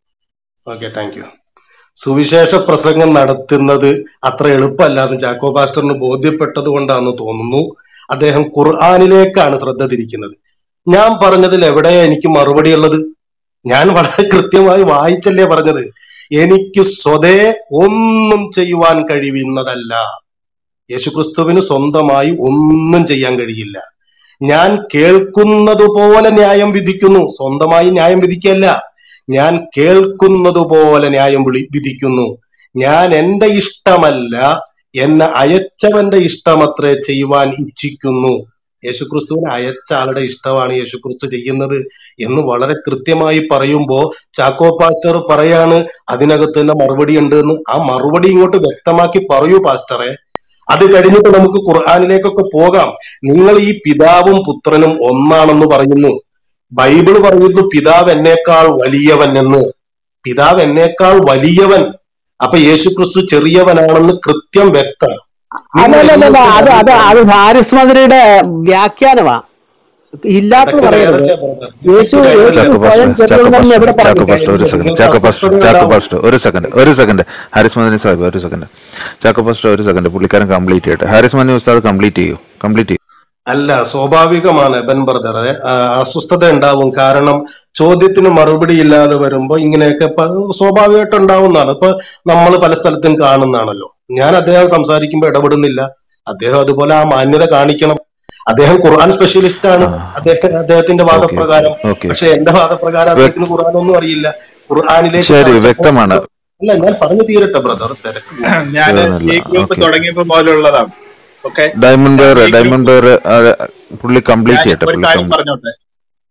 ഓക്കെ താങ്ക് യു സുവിശേഷ പ്രസംഗം നടത്തുന്നത് അത്ര എളുപ്പമല്ലാന്ന് ചാക്കോ പാസ്റ്ററിന് ബോധ്യപ്പെട്ടത് കൊണ്ടാണെന്ന് തോന്നുന്നു അദ്ദേഹം ഖുർആാനിലേക്കാണ് ശ്രദ്ധ തിരിക്കുന്നത് ഞാൻ പറഞ്ഞതിൽ എവിടെയാ എനിക്ക് മറുപടി ഉള്ളത് ഞാൻ വളരെ കൃത്യമായി വായിച്ചല്ലേ പറഞ്ഞത് എനിക്ക് സ്വതേ ഒന്നും ചെയ്യുവാൻ കഴിയുന്നതല്ല യേശുക്രിസ്തുവിന് സ്വന്തമായി ഒന്നും ചെയ്യാൻ കഴിയില്ല ഞാൻ കേൾക്കുന്നത് പോലെ ന്യായം വിധിക്കുന്നു സ്വന്തമായി ന്യായം വിധിക്കല്ല ഞാൻ കേൾക്കുന്നത് പോലെ ന്യായം വിളി വിധിക്കുന്നു ഞാൻ എന്റെ ഇഷ്ടമല്ല എന്നെ അയച്ചവന്റെ ഇഷ്ടമത്രേ ചെയ്യുവാൻ ഇച്ഛിക്കുന്നു യേശുക്രിസ്തുവിനെ അയച്ച ആളുടെ ഇഷ്ടമാണ് യേശുക്രിസ്തു ചെയ്യുന്നത് എന്ന് വളരെ കൃത്യമായി പറയുമ്പോ ചാക്കോ പാസ്റ്റർ പറയാണ് അതിനകത്ത് തന്നെ മറുപടി ഉണ്ട് എന്ന് ആ മറുപടി ഇങ്ങോട്ട് വ്യക്തമാക്കി പറയൂ പാസ്റ്ററെ അത് കഴിഞ്ഞിട്ട് നമുക്ക് ഖുർആാനിലേക്കൊക്കെ പോകാം നിങ്ങൾ ഈ പിതാവും പുത്രനും ഒന്നാണെന്ന് പറയുന്നു ബൈബിള് പറയുന്നു പിതാവ് എന്നേക്കാൾ വലിയവൻ എന്ന് പിതാവ് എന്നേക്കാൾ വലിയവൻ അപ്പൊ യേശുക്രിസ്തു ചെറിയവനാണെന്ന് കൃത്യം വ്യക്തം നിങ്ങൾ അല്ലല്ലല്ല ഇങ്ങോട്ട് അത് അത് വരണം അത് ഹാരിസ് മദരിയുടെ വ്യാഖ്യാനമാ ഇല്ലാത്തത് ഇടയ്ക്ക് പറയരുത് കയറല്ലേ ബ്രദർ യേശു ഇടയ്ക്ക് യേശു കയറല്ലേ ചാക്കോ സ്വയം പാസ്റ്റർ ചെറുതെന്ന് ചാക്കോ എവിടെ പാസ്റ്റർ പറഞ്ഞു ഒരു നിങ്ങൾക്ക് second Chacko pastor Chacko pastor ഒരു സെക്കൻഡ് അസ്വസ്ഥത ഉണ്ടാവും ഒരു സെക്കൻഡ് ഹാരിസ് മദനി സാഹിബ് ഒരു സെക്കൻഡ് ചാക്കോ പാസ്റ്റർ ഒരു സെക്കൻഡ് പുള്ളിക്കാരൻ കംപ്ലീറ്റ് ചെയ്യട്ടെ ഹാരിസ് മദനി ഉസ്താദ് കംപ്ലീറ്റ് ചെയ്യൂ കംപ്ലീറ്റ് ചെയ്യൂ അല്ല സ്വാഭാവികമാണ് എബൻ ബ്രദറെ ആ, അസ്വസ്ഥത ഉണ്ടാവും കാരണം ചോദ്യത്തിന് മറുപടി ഇല്ലാതെ വരുമ്പോ ഇങ്ങനെയൊക്കെ പ- സ്വാഭാവികമായിട്ട് ഉണ്ടാവുന്നതാണ് ഇപ്പൊ നമ്മൾ പല സ്ഥലത്തും കാണുന്നതാണല്ലോ ഞാൻ അദ്ദേഹം സംസാരിക്കുമ്പോൾ ഇടപെടുന്നില്ല അദ്ദേഹം അതുപോലെ ആ മാന്യത കാണിക്കണം അദ്ദേഹം ഖുർആൻ സ്പെഷ്യലിസ്റ്റ് ആണ് ആ അദ്ദേഹം അദ്ദേഹത്തിന്റെ ഓക്കെ ഓക്കെ വാദപ്രകാരം ഓക്കെ പക്ഷെ എന്റെ വാദപ്രകാരം അദ്ദേഹത്തിന് ഖുർആൻ ഒന്നും അറിയില്ല ഖുർആനിലേക്ക് ശരി ചർച്ച വ്യക്തമാണ് പോകുമ്പോൾ അല്ല ഞാൻ പറഞ്ഞു തീരട്ടെ ബ്രദർ തിരക്ക് കൂടാതെ ഞാൻ തീർന്നില്ല ഈ ഗ്രൂപ്പ് ഓക്കെ തുടങ്ങിയപ്പോൾ മുതലുള്ളതാണ് ഓക്കെ ഡയമണ്ട് ഞാൻ ഡോർ ഈ ഗ്രൂപ്പ് ഡയമണ്ട് ഡോർ പുള്ളി കംപ്ലീറ്റ് ഞാൻ ചെയ്യട്ടെ ഒരു പുള്ളി കാര്യം കം- പറഞ്ഞോട്ടെ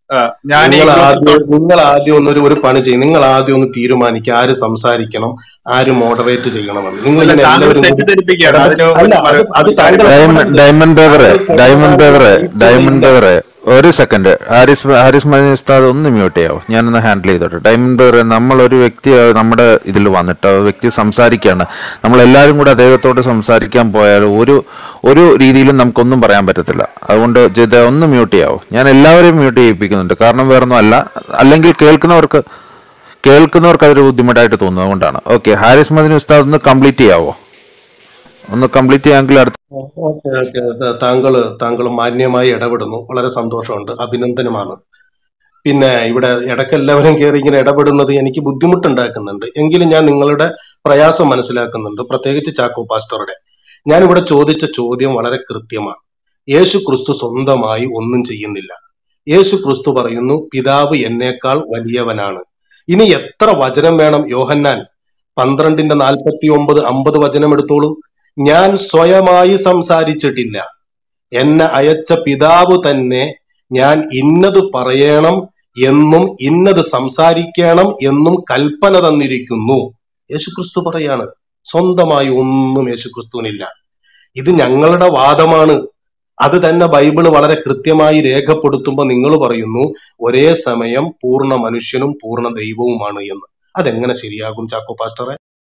ആ, ഞാൻ ഈ നിങ്ങൾ ഗ്രൂപ്പിൽ ആദ്യം നിങ്ങൾ ആദ്യം ഒന്നൊരു ഒരു പണി ചെയ്യും നിങ്ങൾ ആദ്യം ഒന്ന് തീരുമാനിക്കുക ആര് സംസാരിക്കണം ആര് മോഡറേറ്റ് ചെയ്യണമെന്ന് നിങ്ങൾ അല്ല ഇങ്ങനെ താങ്കൾ എല്ലാവരും കൂടി തെറ്റിദ്ധരിപ്പിക്കുകയാണ് ഇടപെട്ട് അതിന് അല്ല ഒരു അത് അത് ഒരു കാര്യം താങ്കൾ ഡയമണ്ട് ഇടപെടരുത് ഡയമണ്ട് ബേവറെ താങ്കൾ ഡയമണ്ട് കേൾക്കുന്ന ബേവറെ റൈറ്റ് ഡയമണ്ട് ഇല്ല ബേവറെ ഒരു സെക്കൻഡ് ഹാരിസ് ഹാരിസ് മദനി ഉസ്താദ് ഒന്ന് മ്യൂട്ട് ചെയ്യാവോ ഞാനൊന്ന് ഹാൻഡിൽ ചെയ്തോട്ടെ ഡയമണ്ട് ബേവറെ നമ്മൾ ഒരു വ്യക്തി ആ, നമ്മുടെ ഇതിൽ വന്നിട്ട് ആ വ്യക്തി സംസാരിക്കുകയാണ് നമ്മൾ എല്ലാവരും കൂടെ അദ്ദേഹത്തോട് സംസാരിക്കാൻ പോയാൽ ഒരു ഒരു രീതിയിലും നമുക്കൊന്നും പറയാൻ പറ്റത്തില്ല അതുകൊണ്ട് ജിത ഒന്ന് മ്യൂട്ട് ചെയ്യാവോ ഞാൻ എല്ലാവരെയും മ്യൂട്ട് ചെയ്യിപ്പിക്കുന്നുണ്ട് കാരണം വേറൊന്നും അല്ല അല്ലെങ്കിൽ കേൾക്കുന്നവർക്ക് കേൾക്കുന്നവർക്ക് അതൊരു ബുദ്ധിമുട്ടായിട്ട് തോന്നുന്നു അതുകൊണ്ടാണ് ഓക്കെ ഹാരിസ് മദനി ഉസ്താദ് ഒന്ന് കംപ്ലീറ്റ് ചെയ്യാവോ ഒന്ന് കംപ്ലീറ്റ് ചെയ്യാമെങ്കിൽ അടുത്ത ഓക്കെ ഓക്കെ താങ്കൾ താങ്കൾ മാന്യമായി ഇടപെടുന്നു വളരെ സന്തോഷമുണ്ട് അഭിനന്ദനമാണ് പിന്നെ ഇവിടെ ഇടയ്ക്ക് എല്ലാവരും കയറി ഇങ്ങനെ ഇടപെടുന്നത് എനിക്ക് ബുദ്ധിമുട്ടുണ്ടാക്കുന്നുണ്ട് എങ്കിലും ഞാൻ നിങ്ങളുടെ പ്രയാസം മനസ്സിലാക്കുന്നുണ്ട് പ്രത്യേകിച്ച് ചാക്കോ പാസ്റ്ററുടെ ഞാൻ ഇവിടെ ചോദിച്ച ചോദ്യം വളരെ കൃത്യമാണ് യേശു ക്രിസ്തു സ്വന്തമായി ഒന്നും ചെയ്യുന്നില്ല യേശു ക്രിസ്തു പറയുന്നു പിതാവ് എന്നേക്കാൾ വലിയവനാണ് ഇനി എത്ര വചനം വേണം യോഹന്നാൻ പന്ത്രണ്ടിന്റെ നാൽപ്പത്തി ഒമ്പത് അമ്പത് വചനം എടുത്തോളൂ ഞാൻ സ്വയമായി സംസാരിച്ചിട്ടില്ല എന്നെ അയച്ച പിതാവ് തന്നെ ഞാൻ ഇന്നത് പറയണം എന്നും ഇന്നത് സംസാരിക്കണം എന്നും കൽപ്പന തന്നിരിക്കുന്നു യേശുക്രിസ്തു പറയാണ് സ്വന്തമായി ഒന്നും യേശുക്രിസ്തുവിനില്ല ഇത് ഞങ്ങളുടെ വാദമാണ് അത് തന്നെ ബൈബിള് വളരെ കൃത്യമായി രേഖപ്പെടുത്തുമ്പോൾ നിങ്ങൾ പറയുന്നു ഒരേ സമയം പൂർണ്ണ മനുഷ്യനും പൂർണ്ണ ദൈവവുമാണ് എന്ന് അതെങ്ങനെ ശരിയാകും ചാക്കോ പാസ്റ്ററെ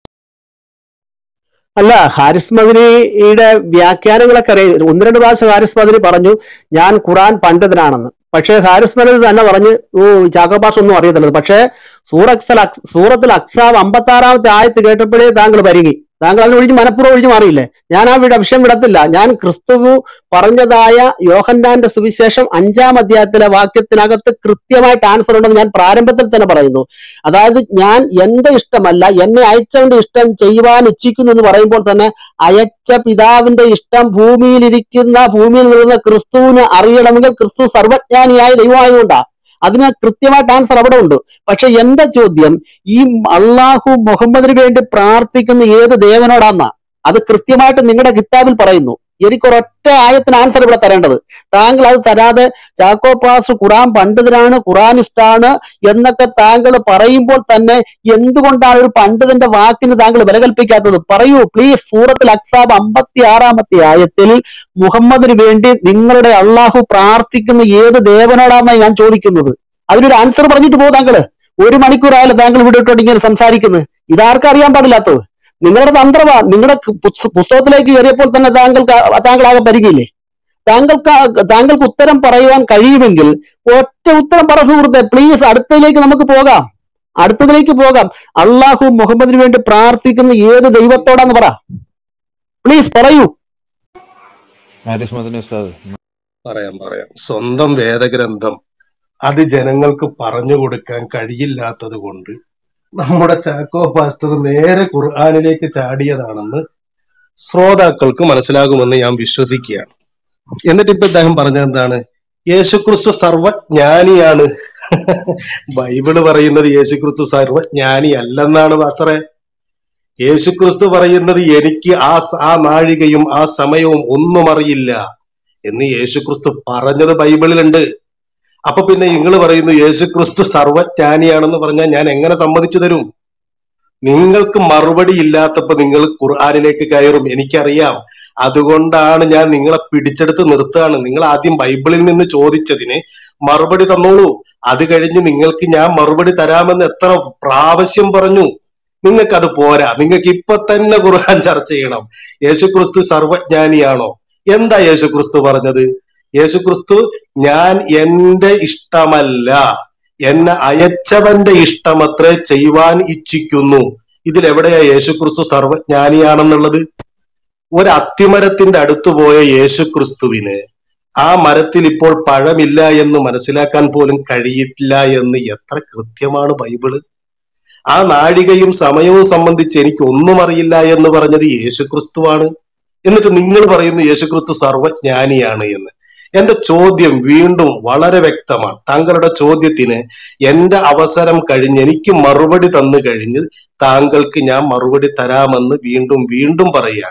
അല്ല ഹാരിസ് മദനിയുടെ വ്യാഖ്യാനങ്ങളൊക്കെ അറിയാം ഒന്ന് രണ്ട് പ്രാവശ്യം ഹാരിസ് മദനി പറഞ്ഞു ഞാൻ ഖുറാൻ പണ്ഡിതനാണെന്ന് പക്ഷേ ഹാരിസ് മദനി തന്നെ പറഞ്ഞ് ഓ ചാക്കോപാസ് ഒന്നും അറിയത്തില്ല പക്ഷേ സൂറത്തിൽ സൂറത്തിൽ അക്സാബ് അമ്പത്തി ആറാമത്തെ ആയത്ത് കേട്ടപ്പോഴേ താങ്കൾ പരിങ്ങി താങ്കൾ അതിന് ഒഴിഞ്ഞ് മനഃപൂർവ്വം ഒഴിഞ്ഞു മാറിയില്ലേ ഞാൻ ആ വിട വിഷയം വിടത്തില്ല ഞാൻ ക്രിസ്തുവു പറഞ്ഞതായ യോഹന്നാന്റെ സുവിശേഷം അഞ്ചാം അധ്യായത്തിലെ വാക്യത്തിനകത്ത് കൃത്യമായിട്ട് ആൻസർ ഉണ്ടെന്ന് ഞാൻ പ്രാരംഭത്തിൽ തന്നെ പറയുന്നു അതായത് ഞാൻ എന്റെ ഇഷ്ടമല്ല എന്നെ അയച്ചവന്റെ ഇഷ്ടം ചെയ്യുവാൻ ഇച്ഛിക്കുന്നു എന്ന് പറയുമ്പോൾ തന്നെ അയച്ച പിതാവിന്റെ ഇഷ്ടം ഭൂമിയിലിരിക്കുന്ന ഭൂമിയിൽ നിൽക്കുന്ന ക്രിസ്തുവിന് അറിയണമെങ്കിൽ ക്രിസ്തു സർവജ്ഞാനിയായ ദൈവമായതുകൊണ്ടാ അതിന് കൃത്യമായിട്ട് ആൻസർ അവിടെ ഉണ്ട് പക്ഷെ എന്റെ ചോദ്യം ഈ അള്ളാഹു മുഹമ്മദിന് വേണ്ടി പ്രാർത്ഥിക്കുന്ന ഏത് ദേവനോടാന്നാ അത് കൃത്യമായിട്ട് നിങ്ങളുടെ കിതാബിൽ പറയുന്നു എനിക്ക് ഒരൊറ്റ ആയത്തിന് ആൻസർ ഇവിടെ തരേണ്ടത് താങ്കൾ അത് തരാതെ ചാക്കോ പാസ് ഖുറാൻ പണ്ഡിതനാണ് ഖുറാനിസ്റ്റാണ് എന്നൊക്കെ താങ്കൾ പറയുമ്പോൾ തന്നെ എന്തുകൊണ്ടാണ് ഒരു പണ്ഡിതന്റെ വാക്കിന് താങ്കൾ വില കൽപ്പിക്കാത്തത് പറയൂ പ്ലീസ് സൂറത്തിൽ അക്സാബ് അമ്പത്തി ആറാമത്തെ ആയത്തിൽ മുഹമ്മദിന് വേണ്ടി നിങ്ങളുടെ അള്ളാഹു പ്രാർത്ഥിക്കുന്ന ഏത് ദേവനോടാന്നാണ് ഞാൻ ചോദിക്കുന്നത് അതിനൊരു ആൻസർ പറഞ്ഞിട്ട് പോകും താങ്കള് ഒരു മണിക്കൂറായാലും താങ്കൾ ഇവിടെ ഇട്ടോട്ട് ഇങ്ങനെ സംസാരിക്കുന്നത് ഇതാർക്കും അറിയാൻ പാടില്ലാത്തത് നിങ്ങളുടെ തന്ത്രമാ നിങ്ങളുടെ ക് പുസ്ത- പുസ്തകത്തിലേക്ക് കയറിയപ്പോൾ തന്നെ താങ്കൾക്ക് ആ- താങ്കളാകെ പരികില്ലേ താങ്കൾക്ക് ആ- താങ്കൾക്ക് ഉത്തരം പറയുവാൻ കഴിയുമെങ്കിൽ ഒറ്റ ഉത്തരം പറ സുഹൃത്തെ പ്ലീസ് അടുത്തതിലേക്ക് നമുക്ക് പോകാം അടുത്തതിലേക്ക് പോകാം അള്ളാഹു മുഹമ്മദിന് വേണ്ടി പ്രാർത്ഥിക്കുന്ന ഏത് ദൈവത്തോടാന്ന് പറ പ്ലീസ് പറയൂ ഹാരിസ് മദനി ഉസ്താദ് പറയാം പറയാം സ്വന്തം വേദഗ്രന്ഥം അത് ജനങ്ങൾക്ക് പറഞ്ഞു കൊടുക്കാൻ കഴിയില്ലാത്തത് കൊണ്ട് നമ്മുടെ ചാക്കോ പാസ്റ്റർ നേരെ ഖുർആാനിലേക്ക് ചാടിയതാണെന്ന് ശ്രോതാക്കൾക്ക് മനസ്സിലാകുമെന്ന് ഞാൻ വിശ്വസിക്കുകയാണ് എന്നിട്ട് ഇപ്പൊ ഇദ്ദേഹം പറഞ്ഞത് എന്താണ് യേശുക്രിസ്തു സർവജ്ഞാനിയാണ് ബൈബിള് പറയുന്നത് യേശുക്രിസ്തു സർവജ്ഞാനി അല്ലെന്നാണ് പാസ്റ്ററെ യേശുക്രിസ്തു പറയുന്നത് എനിക്ക് ആ സ- ആ നാഴികയും ആ സമയവും ഒന്നും അറിയില്ല എന്ന് യേശുക്രിസ്തു പറഞ്ഞത് ബൈബിളിലുണ്ട് അപ്പൊ പിന്നെ നിങ്ങൾ പറയുന്നു യേശുക്രിസ്തു സർവജ്ഞാനിയാണെന്ന് പറഞ്ഞാൽ ഞാൻ എങ്ങനെ സമ്മതിച്ചു തരും നിങ്ങൾക്ക് മറുപടി ഇല്ലാത്തപ്പോ നിങ്ങൾ ഖുർആാനിലേക്ക് കയറും എനിക്കറിയാം അതുകൊണ്ടാണ് ഞാൻ നിങ്ങളെ പിടിച്ചെടുത്ത് നിർത്തുകയാണ് നിങ്ങൾ ആദ്യം ബൈബിളിൽ നിന്ന് ചോദിച്ചതിന് മറുപടി തന്നോളൂ അത് കഴിഞ്ഞ് നിങ്ങൾക്ക് ഞാൻ മറുപടി തരാമെന്ന് എത്ര പ്രാവശ്യം പറഞ്ഞു നിങ്ങൾക്ക് അത് പോരാ നിങ്ങൾക്ക് ഇപ്പൊ തന്നെ ഖുർആൻ ചർച്ച ചെയ്യണം യേശുക്രിസ്തു സർവജ്ഞാനിയാണോ എന്താ യേശുക്രിസ്തു പറഞ്ഞത് യേശുക്രിസ്തു ഞാൻ എന്റെ ഇഷ്ടമല്ല എന്നെ അയച്ചവന്റെ ഇഷ്ടമത്രേ ചെയ്യുവാൻ ഇച്ഛിക്കുന്നു ഇതിലെവിടെയാ യേശുക്രിസ്തു സർവജ്ഞാനിയാണെന്നുള്ളത് ഒരു അത്തിമരത്തിന്റെ അടുത്ത് പോയ യേശുക്രിസ്തുവിന് ആ മരത്തിൽ ഇപ്പോൾ പഴമില്ല എന്ന് മനസ്സിലാക്കാൻ പോലും കഴിയിട്ടില്ല എന്ന് എത്ര കൃത്യമാണ് ബൈബിള് ആ നാഴികയും സമയവും സംബന്ധിച്ച് എനിക്ക് ഒന്നും അറിയില്ല എന്ന് പറഞ്ഞത് യേശുക്രിസ്തുവാണ് എന്നിട്ട് നിങ്ങൾ പറയുന്നു യേശുക്രിസ്തു സർവജ്ഞാനിയാണ് എന്ന് എന്റെ ചോദ്യം വീണ്ടും വളരെ വ്യക്തമാണ് താങ്കളുടെ ചോദ്യത്തിന് എന്റെ അവസരം കഴിഞ്ഞ് എനിക്ക് മറുപടി തന്നു കഴിഞ്ഞ് താങ്കൾക്ക് ഞാൻ മറുപടി തരാമെന്ന് വീണ്ടും വീണ്ടും പറയുകയാണ്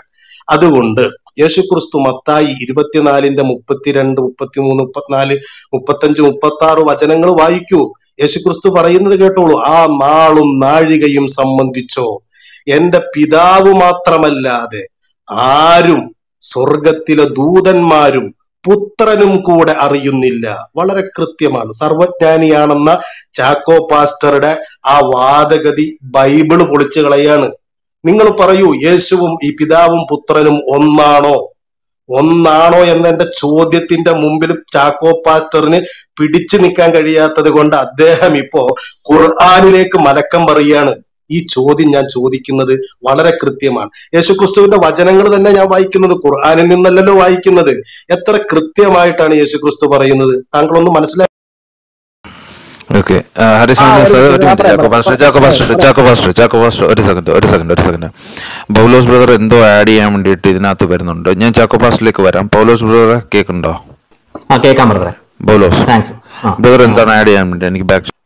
അതുകൊണ്ട് യേശുക്രിസ്തു മത്തായി ഇരുപത്തിനാലിന്റെ മുപ്പത്തിരണ്ട് മുപ്പത്തിമൂന്ന് മുപ്പത്തിനാല് മുപ്പത്തഞ്ച് മുപ്പത്തി ആറ് വചനങ്ങൾ വായിക്കൂ യേശുക്രിസ്തു പറയുന്നത് കേട്ടോളൂ ആ നാളും നാഴികയും സംബന്ധിച്ചോ എന്റെ പിതാവ് മാത്രമല്ലാതെ ആരും സ്വർഗത്തിലെ ദൂതന്മാരും പുത്രനും കൂടെ അറിയുന്നില്ല വളരെ കൃത്യമാണ് സർവജ്ഞാനിയാണെന്ന ചാക്കോ പാസ്റ്ററുടെ ആ വാദഗതി ബൈബിള് പൊളിച്ചു കളയാണ് നിങ്ങൾ പറയൂ യേശുവും ഈ പിതാവും പുത്രനും ഒന്നാണോ ഒന്നാണോ എന്ന എന്റെ ചോദ്യത്തിന്റെ മുമ്പിൽ ചാക്കോ പാസ്റ്ററിന് പിടിച്ചു നിൽക്കാൻ കഴിയാത്തത് കൊണ്ട് അദ്ദേഹം ഇപ്പോ ഖുർആാനിലേക്ക് മലക്കം പറയാണ് ഈ ചോദ്യം ഞാൻ ചോദിക്കുന്നത് വളരെ കൃത്യമാണ് യേശുക്രിസ്തുവിന്റെ വചനങ്ങൾ തന്നെ ഞാൻ വായിക്കുന്നത് ഖുർആാനിൽ നിന്നല്ലല്ലോ വായിക്കുന്നത് എത്ര കൃത്യമായിട്ടാണ് യേശുക്രിസ്തു പറയുന്നത് താങ്കളൊന്ന് മനസ്സിലാക്കി ഓക്കെ ഹരീഷ് ആ മാത്യു ഒരു സാർ ഒരു ഞാൻ മിനിറ്റ് പറയാം ചാക്കോ പറയാം പാസ്റ്റർ പറയാം ചാക്കോ പറയാം pastor Chacko pastor Chacko pastor ഒരു സെക്കൻഡ് ഒരു സെക്കൻഡ് ഒരു സെക്കൻഡ് പൗലോസ് ബ്രദർ എന്തോ ആഡ് ചെയ്യാൻ വേണ്ടിയിട്ട് ഇതിനകത്ത് വരുന്നുണ്ട് ഞാൻ ചാക്കോ പാസ്റ്ററിലേക്ക് വരാം പൗലോസ് ബ്രദറെ കേൾക്കുന്നുണ്ടോ ആ കേൾക്കാൻ ബ്രദറെ പൗലോസ് താങ്ക്സ് ആ ബ്രദർ ആ എന്താണ് ആഡ് ചെയ്യാൻ വേണ്ടി എനിക്ക് ബാക്ക്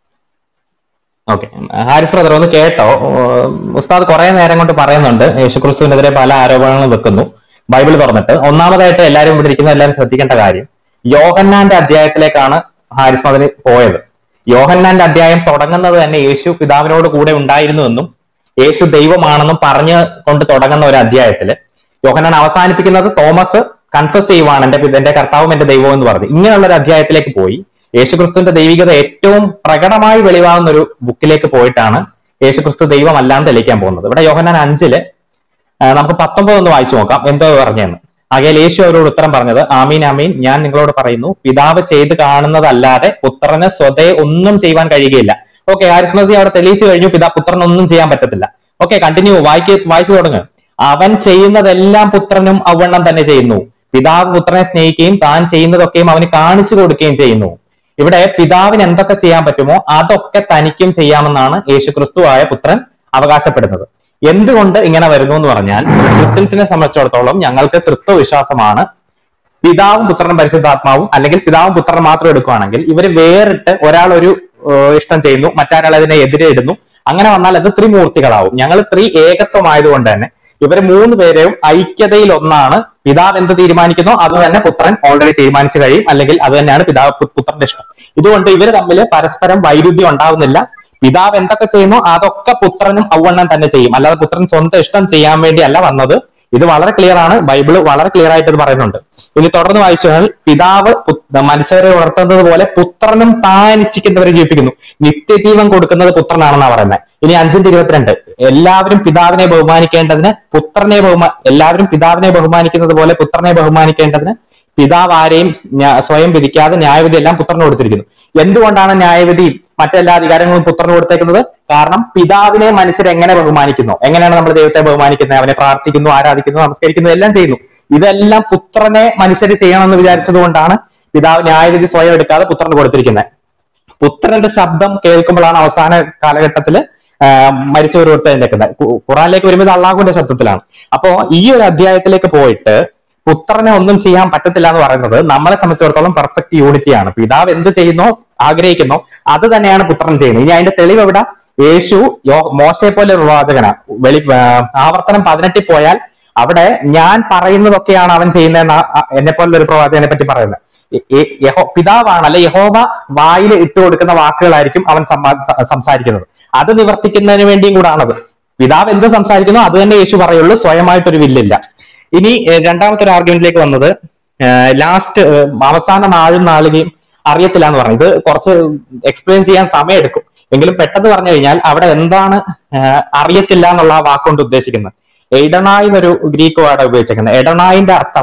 ഓക്കെ ഹാരിസ് ബ്രദർ ഒന്ന് കേട്ടോ ഓ, ഉസ്താദ് കുറെ നേരം കൊണ്ട് പറയുന്നുണ്ട് യേശുക്രിസ്തുവിനെതിരെ പല ആരോപണങ്ങളും വെക്കുന്നു ബൈബിൾ തുറന്നിട്ട് ഒന്നാമതായിട്ട് എല്ലാവരും ഇവിടെ ഇരിക്കുന്ന എല്ലാവരും ശ്രദ്ധിക്കേണ്ട കാര്യം യോഹന്നാന്റെ അധ്യായത്തിലേക്കാണ് ഹാരിസ് മദന് പോയത് യോഹന്നാന്റെ അധ്യായം തുടങ്ങുന്നത് തന്നെ യേശു പിതാവിനോട് കൂടെ ഉണ്ടായിരുന്നുവെന്നും യേശു ദൈവമാണെന്നും പറഞ്ഞ് കൊണ്ട് തുടങ്ങുന്ന ഒരു അധ്യായത്തില് യോഹന്നാൻ അവസാനിപ്പിക്കുന്നത് തോമസ് കൺഫസ് ചെയ്യുവാണ് എന്റെ പിത- എന്റെ കർത്താവും എന്റെ ദൈവവും എന്ന് പറഞ്ഞു ഇങ്ങനെയുള്ള ഒരു അധ്യായത്തിലേക്ക് പോയി യേശുക്രിസ്തുവിന്റെ ദൈവികത ഏറ്റവും പ്രകടമായി വെളിവാകുന്ന ഒരു ബുക്കിലേക്ക് പോയിട്ടാണ് യേശുക്രിസ്തു ദൈവമല്ലാന്ന് തെളിയിക്കാൻ പോകുന്നത് ഇവിടെ യോഹന്നാൻ അഞ്ചില് ആ, നമുക്ക് പത്തൊമ്പത് ഒന്ന് വായിച്ചു നോക്കാം എന്തോ പറഞ്ഞെന്ന് ആകയാൽ യേശു അവരോട് ഉത്തരം പറഞ്ഞത് ആമീൻ ആമീൻ ഞാൻ നിങ്ങളോട് പറയുന്നു പിതാവ് ചെയ്ത് കാണുന്നതല്ലാതെ പുത്രന് സ്വതേ ഒന്നും ചെയ്യുവാൻ കഴിയുകയില്ല ഓക്കെ ആരിസ്മൃതി അവിടെ തെളിയിച്ചു കഴിഞ്ഞു പിതാ പുത്രന് ഒന്നും ചെയ്യാൻ പറ്റത്തില്ല ഓക്കെ കണ്ടിന്യൂ വായിക്ക് വായിച്ചു തുടങ്ങ് അവൻ ചെയ്യുന്നതെല്ലാം പുത്രനും അവണ്ണം തന്നെ ചെയ്യുന്നു പിതാവ് പുത്രനെ സ്നേഹിക്കുകയും താൻ ചെയ്യുന്നതൊക്കെയും അവന് കാണിച്ചു കൊടുക്കുകയും ചെയ്യുന്നു ഇവിടെ പിതാവിന് എന്തൊക്കെ ചെയ്യാൻ പറ്റുമോ അതൊക്കെ തനിക്കും ചെയ്യാമെന്നാണ് യേശുക്രിസ്തു ആയ പുത്രൻ അവകാശപ്പെടുന്നത് എന്തുകൊണ്ട് ഇങ്ങനെ വരുന്നു എന്ന് പറഞ്ഞാൽ ക്രിസ്ത്യൻസിനെ സംബന്ധിച്ചിടത്തോളം ഞങ്ങൾക്ക് തൃത്വ വിശ്വാസമാണ് പിതാവും പുത്രനും പരിശുദ്ധാത്മാവും അല്ലെങ്കിൽ പിതാവും പുത്രനും മാത്രം എടുക്കുകയാണെങ്കിൽ ഇവര് വേറിട്ട് ഒരാൾ ഒരു ഏഹ്, ഇഷ്ടം ചെയ്യുന്നു മറ്റാരാൾ അതിനെ എതിരെ ഇടുന്നു അങ്ങനെ വന്നാൽ അത് ത്രിമൂർത്തികളാവും ഞങ്ങൾ ത്രി ഏകത്വമായതുകൊണ്ട് തന്നെ ഇവർ മൂന്ന് പേരെയും ഐക്യതയിൽ ഒന്നാണ് പിതാവ് എന്ത് തീരുമാനിക്കുന്നോ അത് തന്നെ പുത്രൻ ഓൾറെഡി തീരുമാനിച്ചു കഴിയും അല്ലെങ്കിൽ അത് തന്നെയാണ് പിതാവ് പു- പുത്രന്റെ ഇഷ്ടം ഇതുകൊണ്ട് ഇവർ തമ്മിൽ പരസ്പരം വൈരുദ്ധ്യം ഉണ്ടാവുന്നില്ല പിതാവ് എന്തൊക്കെ ചെയ്യുന്നു അതൊക്കെ പുത്രനും ഔവണ്ണം തന്നെ ചെയ്യും അല്ലാതെ പുത്രൻ സ്വന്തം ഇഷ്ടം ചെയ്യാൻ വേണ്ടിയല്ല വന്നത് ഇത് വളരെ ക്ലിയർ ആണ് ബൈബിള് വളരെ ക്ലിയർ ആയിട്ട് ഇത് പറയുന്നുണ്ട് ഇനി തുടർന്ന് വായിച്ചു കഴിഞ്ഞാൽ പിതാവ് പു- മനുഷ്യരെ ഉണർത്തുന്നത് പോലെ പുത്രനും താൻ ഇച്ഛിക്കുന്നവരെ ജീവിപ്പിക്കുന്നു നിത്യജീവൻ കൊടുക്കുന്നത് പുത്രനാണെന്നാണ് പറയുന്നത് ഇനി അഞ്ചിന്റെ ഇരുപത്തിരണ്ട് എല്ലാവരും പിതാവിനെ ബഹുമാനിക്കേണ്ടതിന് പുത്രനെ ബഹുമാ എല്ലാവരും പിതാവിനെ ബഹുമാനിക്കുന്നത് പോലെ പുത്രനെ ബഹുമാനിക്കേണ്ടതിന് പിതാവ് ആരെയും ന്യാ- സ്വയം വിധിക്കാതെ ന്യായവിധി എല്ലാം പുത്രന് കൊടുത്തിരിക്കുന്നു എന്തുകൊണ്ടാണ് ന്യായവിധി മറ്റെല്ലാ അധികാരങ്ങളും പുത്രന് കൊടുത്തേക്കുന്നത് കാരണം പിതാവിനെ മനുഷ്യർ എങ്ങനെ ബഹുമാനിക്കുന്നു എങ്ങനെയാണ് നമ്മൾ ദൈവത്തെ ബഹുമാനിക്കുന്നത് അവനെ പ്രാർത്ഥിക്കുന്നു ആരാധിക്കുന്നു നമസ്കരിക്കുന്നു എല്ലാം ചെയ്യുന്നു ഇതെല്ലാം പുത്രനെ മനുഷ്യർ ചെയ്യണമെന്ന് വിചാരിച്ചത് കൊണ്ടാണ് പിതാവ് ന്യായവിധി സ്വയം എടുക്കാതെ പുത്രന് കൊടുത്തിരിക്കുന്നത് പുത്രന്റെ ശബ്ദം കേൾക്കുമ്പോഴാണ് അവസാന കാലഘട്ടത്തില് മരിച്ചവർ കൊടുത്തേക്കുന്നത് ഖുറാനിലേക്ക് വരുമ്പോൾ ഇത് അള്ളാഹുവിന്റെ ശബ്ദത്തിലാണ് അപ്പോ ഈ ഒരു അധ്യായത്തിലേക്ക് പോയിട്ട് പുത്രനെ ഒന്നും ചെയ്യാൻ പറ്റത്തില്ല എന്ന് പറയുന്നത് നമ്മളെ സംബന്ധിച്ചിടത്തോളം പെർഫെക്റ്റ് യൂണിറ്റിയാണ് പിതാവ് എന്ത് ചെയ്യുന്നോ ആഗ്രഹിക്കുന്നോ അത് തന്നെയാണ് പുത്രൻ ചെയ്യുന്നത് ഇനി അതിന്റെ തെളിവ് എവിടെ യേശു യോ മോശയെ പോലെ ഒരു പ്രവാചകനാ വെളി ആ, ആവർത്തനം പതിനെട്ടിൽ പോയാൽ അവിടെ ഞാൻ പറയുന്നതൊക്കെയാണ് അവൻ ചെയ്യുന്നതെന്ന് എന്നെ പോലുള്ള ഒരു പ്രവാചകനെ പറ്റി പറയുന്നത് യ- യ- യഹോ പിതാവാണ് അല്ലെ യഹോവ വായിൽ ഇട്ട് കൊടുക്കുന്ന വാക്കുകളായിരിക്കും അവൻ സംവാ- സ- സംസാരിക്കുന്നത് അത് നിവർത്തിക്കുന്നതിന് വേണ്ടിയും കൂടാണത് പിതാവ് എന്ത് സംസാരിക്കുന്നോ അത് തന്നെ യേശു പറയുള്ളൂ സ്വയമായിട്ടൊരു വില്ലില്ല ഇനി ഏഹ്, രണ്ടാമത്തെ ഒരു ആർഗ്യുമെന്റിലേക്ക് വന്നത് ലാസ്റ്റ് അവസാന നാളും നാളുകയും അറിയത്തില്ല എന്ന് പറഞ്ഞു ഇത് കുറച്ച് എക്സ്പ്ലെയിൻ ചെയ്യാൻ സമയമെടുക്കും എങ്കിലും പെട്ടെന്ന് പറഞ്ഞു കഴിഞ്ഞാൽ അവിടെ എന്താണ് ഏഹ്, അറിയത്തില്ല എന്നുള്ള ആ വാക്കുകൊണ്ട് ഉദ്ദേശിക്കുന്നത് എഡണായി എന്നൊരു ഗ്രീക്ക് വാർഡ് ഉപയോഗിച്ചേക്കുന്നത് എഡണായിന്റെ അർത്ഥം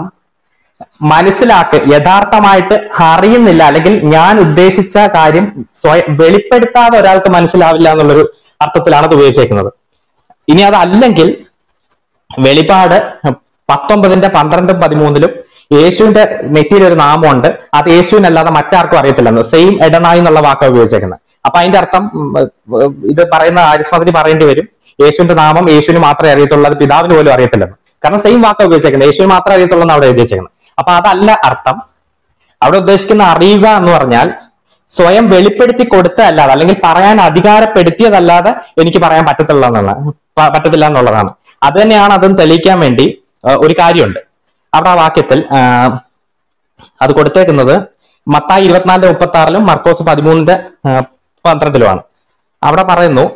മനസ്സിലാക്ക് യഥാർത്ഥമായിട്ട് അറിയുന്നില്ല അല്ലെങ്കിൽ ഞാൻ ഉദ്ദേശിച്ച കാര്യം സ്വയം വെളിപ്പെടുത്താതെ ഒരാൾക്ക് മനസ്സിലാവില്ല എന്നുള്ളൊരു അർത്ഥത്തിലാണ് ഇത് ഉപയോഗിച്ചേക്കുന്നത് ഇനി അതല്ലെങ്കിൽ വെളിപാട് പത്തൊമ്പതിന്റെ പന്ത്രണ്ടും പതിമൂന്നിലും യേശുവിന്റെ നെറ്റിയിൽ ഒരു നാമമുണ്ട് അത് യേശുവിനല്ലാതെ മറ്റാർക്കും അറിയത്തില്ലെന്ന് സെയിം എഡനായി എന്നുള്ള വാക്കാണ് ഉപയോഗിച്ചേക്കുന്നത് അപ്പൊ അതിന്റെ അർത്ഥം ഉം, ഉം, ഇത് പറയുന്ന ആരിസ്മതിന് പറയേണ്ടി വരും യേശുവിന്റെ നാമം യേശുവിന് മാത്രമേ അറിയത്തുള്ളൂ അത് പിതാവിന് പോലും അറിയത്തില്ലെന്ന് കാരണം സെയിം വാക്കാണ് ഉപയോഗിച്ചേക്കുന്നത് യേശുവിന് മാത്രമേ അറിയത്തുള്ളൂ എന്ന് അവിടെ എഴുതി വെച്ചേക്കുന്നത് അപ്പൊ അതല്ല അർത്ഥം അവിടെ ഉദ്ദേശിക്കുന്ന അറിയുക എന്ന് പറഞ്ഞാൽ സ്വയം വെളിപ്പെടുത്തി കൊടുത്തതല്ലാതെ അല്ലെങ്കിൽ പറയാൻ അധികാരപ്പെടുത്തിയതല്ലാതെ എനിക്ക് പറയാൻ പറ്റത്തില്ല എന്നുള്ള പ- പറ്റത്തില്ല എന്നുള്ളതാണ് അത് തന്നെയാണ് അതും തെളിയിക്കാൻ വേണ്ടി ആ, ഒരു കാര്യമുണ്ട് അവിടെ ആ വാക്യത്തിൽ ആ, അത് കൊടുത്തേക്കുന്നത് മത്തായി ഇരുപത്തിനാലിന്റെ മുപ്പത്തി ആറിലും മർക്കോസ് പതിമൂന്നിന്റെ ആ, പന്ത്രണ്ടിലുമാണ് അവിടെ പറയുന്നു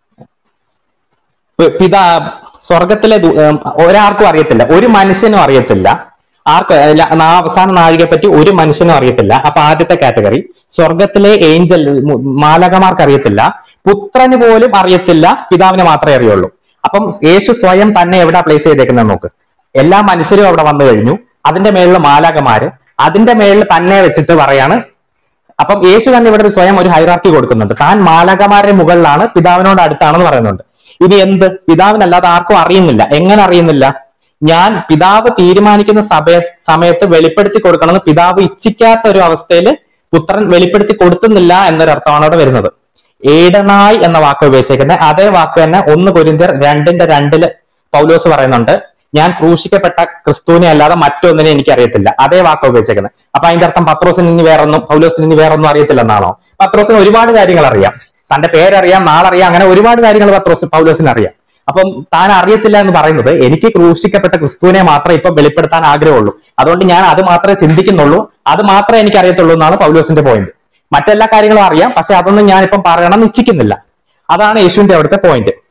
പി- പിതാ സ്വർഗത്തിലെ ദൂ- ഏം, ഒരാൾക്കും അറിയത്തില്ല ഒരു മനുഷ്യനും അറിയത്തില്ല ആർക്ക് അല്ല, ആ അവസാന നാഴികയെ പറ്റി ഒരു മനുഷ്യനും അറിയത്തില്ല അപ്പൊ ആദ്യത്തെ കാറ്റഗറി സ്വർഗത്തിലെ ഏഞ്ചൽ മു- മാലകമാർക്ക് അറിയത്തില്ല പുത്രന് പോലും അറിയത്തില്ല പിതാവിനെ മാത്രമേ അറിയുള്ളൂ അപ്പം യേശു സ്വയം തന്നെ എവിടെ പ്ലേസ് ചെയ്തേക്കുന്നത് നോക്ക് എല്ലാ മനുഷ്യരും അവിടെ വന്നു കഴിഞ്ഞു അതിന്റെ മേളിൽ മാലാകമാര് അതിന്റെ മേളിൽ തന്നെ വെച്ചിട്ട് പറയാണ് അപ്പം യേശു തന്നെ ഇവിടെ ഒരു സ്വയം ഒരു ഹൈറാർക്കി കൊടുക്കുന്നുണ്ട് താൻ മാലകമാരുടെ മുകളിലാണ് പിതാവിനോട് അടുത്താണെന്ന് പറയുന്നുണ്ട് ഇനി എന്ത് പിതാവിനല്ലാതെ ആർക്കും അറിയുന്നില്ല എങ്ങനെ അറിയുന്നില്ല ഞാൻ പിതാവ് തീരുമാനിക്കുന്ന സഭ സമയത്ത് വെളിപ്പെടുത്തി കൊടുക്കണമെന്ന് പിതാവ് ഇച്ഛിക്കാത്ത ഒരു അവസ്ഥയിൽ പുത്രൻ വെളിപ്പെടുത്തി കൊടുക്കുന്നില്ല എന്നൊരു അർത്ഥമാണ് അവിടെ വരുന്നത് ഏടനായി എന്ന വാക്ക് ഉപയോഗിച്ചേക്കുന്നത് അതേ വാക്ക് തന്നെ ഒന്ന് കൊരിന്ത്യർ രണ്ടിന്റെ രണ്ടില് പൗലോസ് പറയുന്നുണ്ട് ഞാൻ ക്രൂശിക്കപ്പെട്ട ക്രിസ്തുവിനെ അല്ലാതെ മറ്റൊന്നിനെ എനിക്ക് അറിയത്തില്ല അതേ വാക്ക് ഉപയോഗിച്ചേക്കുന്നത് അപ്പൊ അതിന്റെ അർത്ഥം പത്രോസിന് ഇനി വേറൊന്നും പൗലോസിന് ഇനി വേറൊന്നും അറിയത്തില്ലെന്നാണോ പത്രോസിന് ഒരുപാട് കാര്യങ്ങൾ അറിയാം തന്റെ പേരറിയാം നാളറിയാം അങ്ങനെ ഒരുപാട് കാര്യങ്ങൾ പത്രോസ് പൗലോസിന് അറിയാം അപ്പം താൻ അറിയത്തില്ല എന്ന് പറയുന്നത് എനിക്ക് ക്രൂശിക്കപ്പെട്ട ക്രിസ്തുവിനെ മാത്രമേ ഇപ്പൊ വെളിപ്പെടുത്താൻ ആഗ്രഹമുള്ളൂ അതുകൊണ്ട് ഞാൻ അത് മാത്രമേ ചിന്തിക്കുന്നുള്ളൂ അത് മാത്രമേ എനിക്ക് അറിയത്തുള്ളൂ എന്നാണ് പൗലോസിന്റെ പോയിന്റ് മറ്റെല്ലാ കാര്യങ്ങളും അറിയാം പക്ഷെ അതൊന്നും ഞാൻ ഇപ്പം പറയണം എന്ന് ഇച്ഛിക്കുന്നില്ല അതാണ് യേശുവിന്റെ അവിടുത്തെ പോയിന്റ്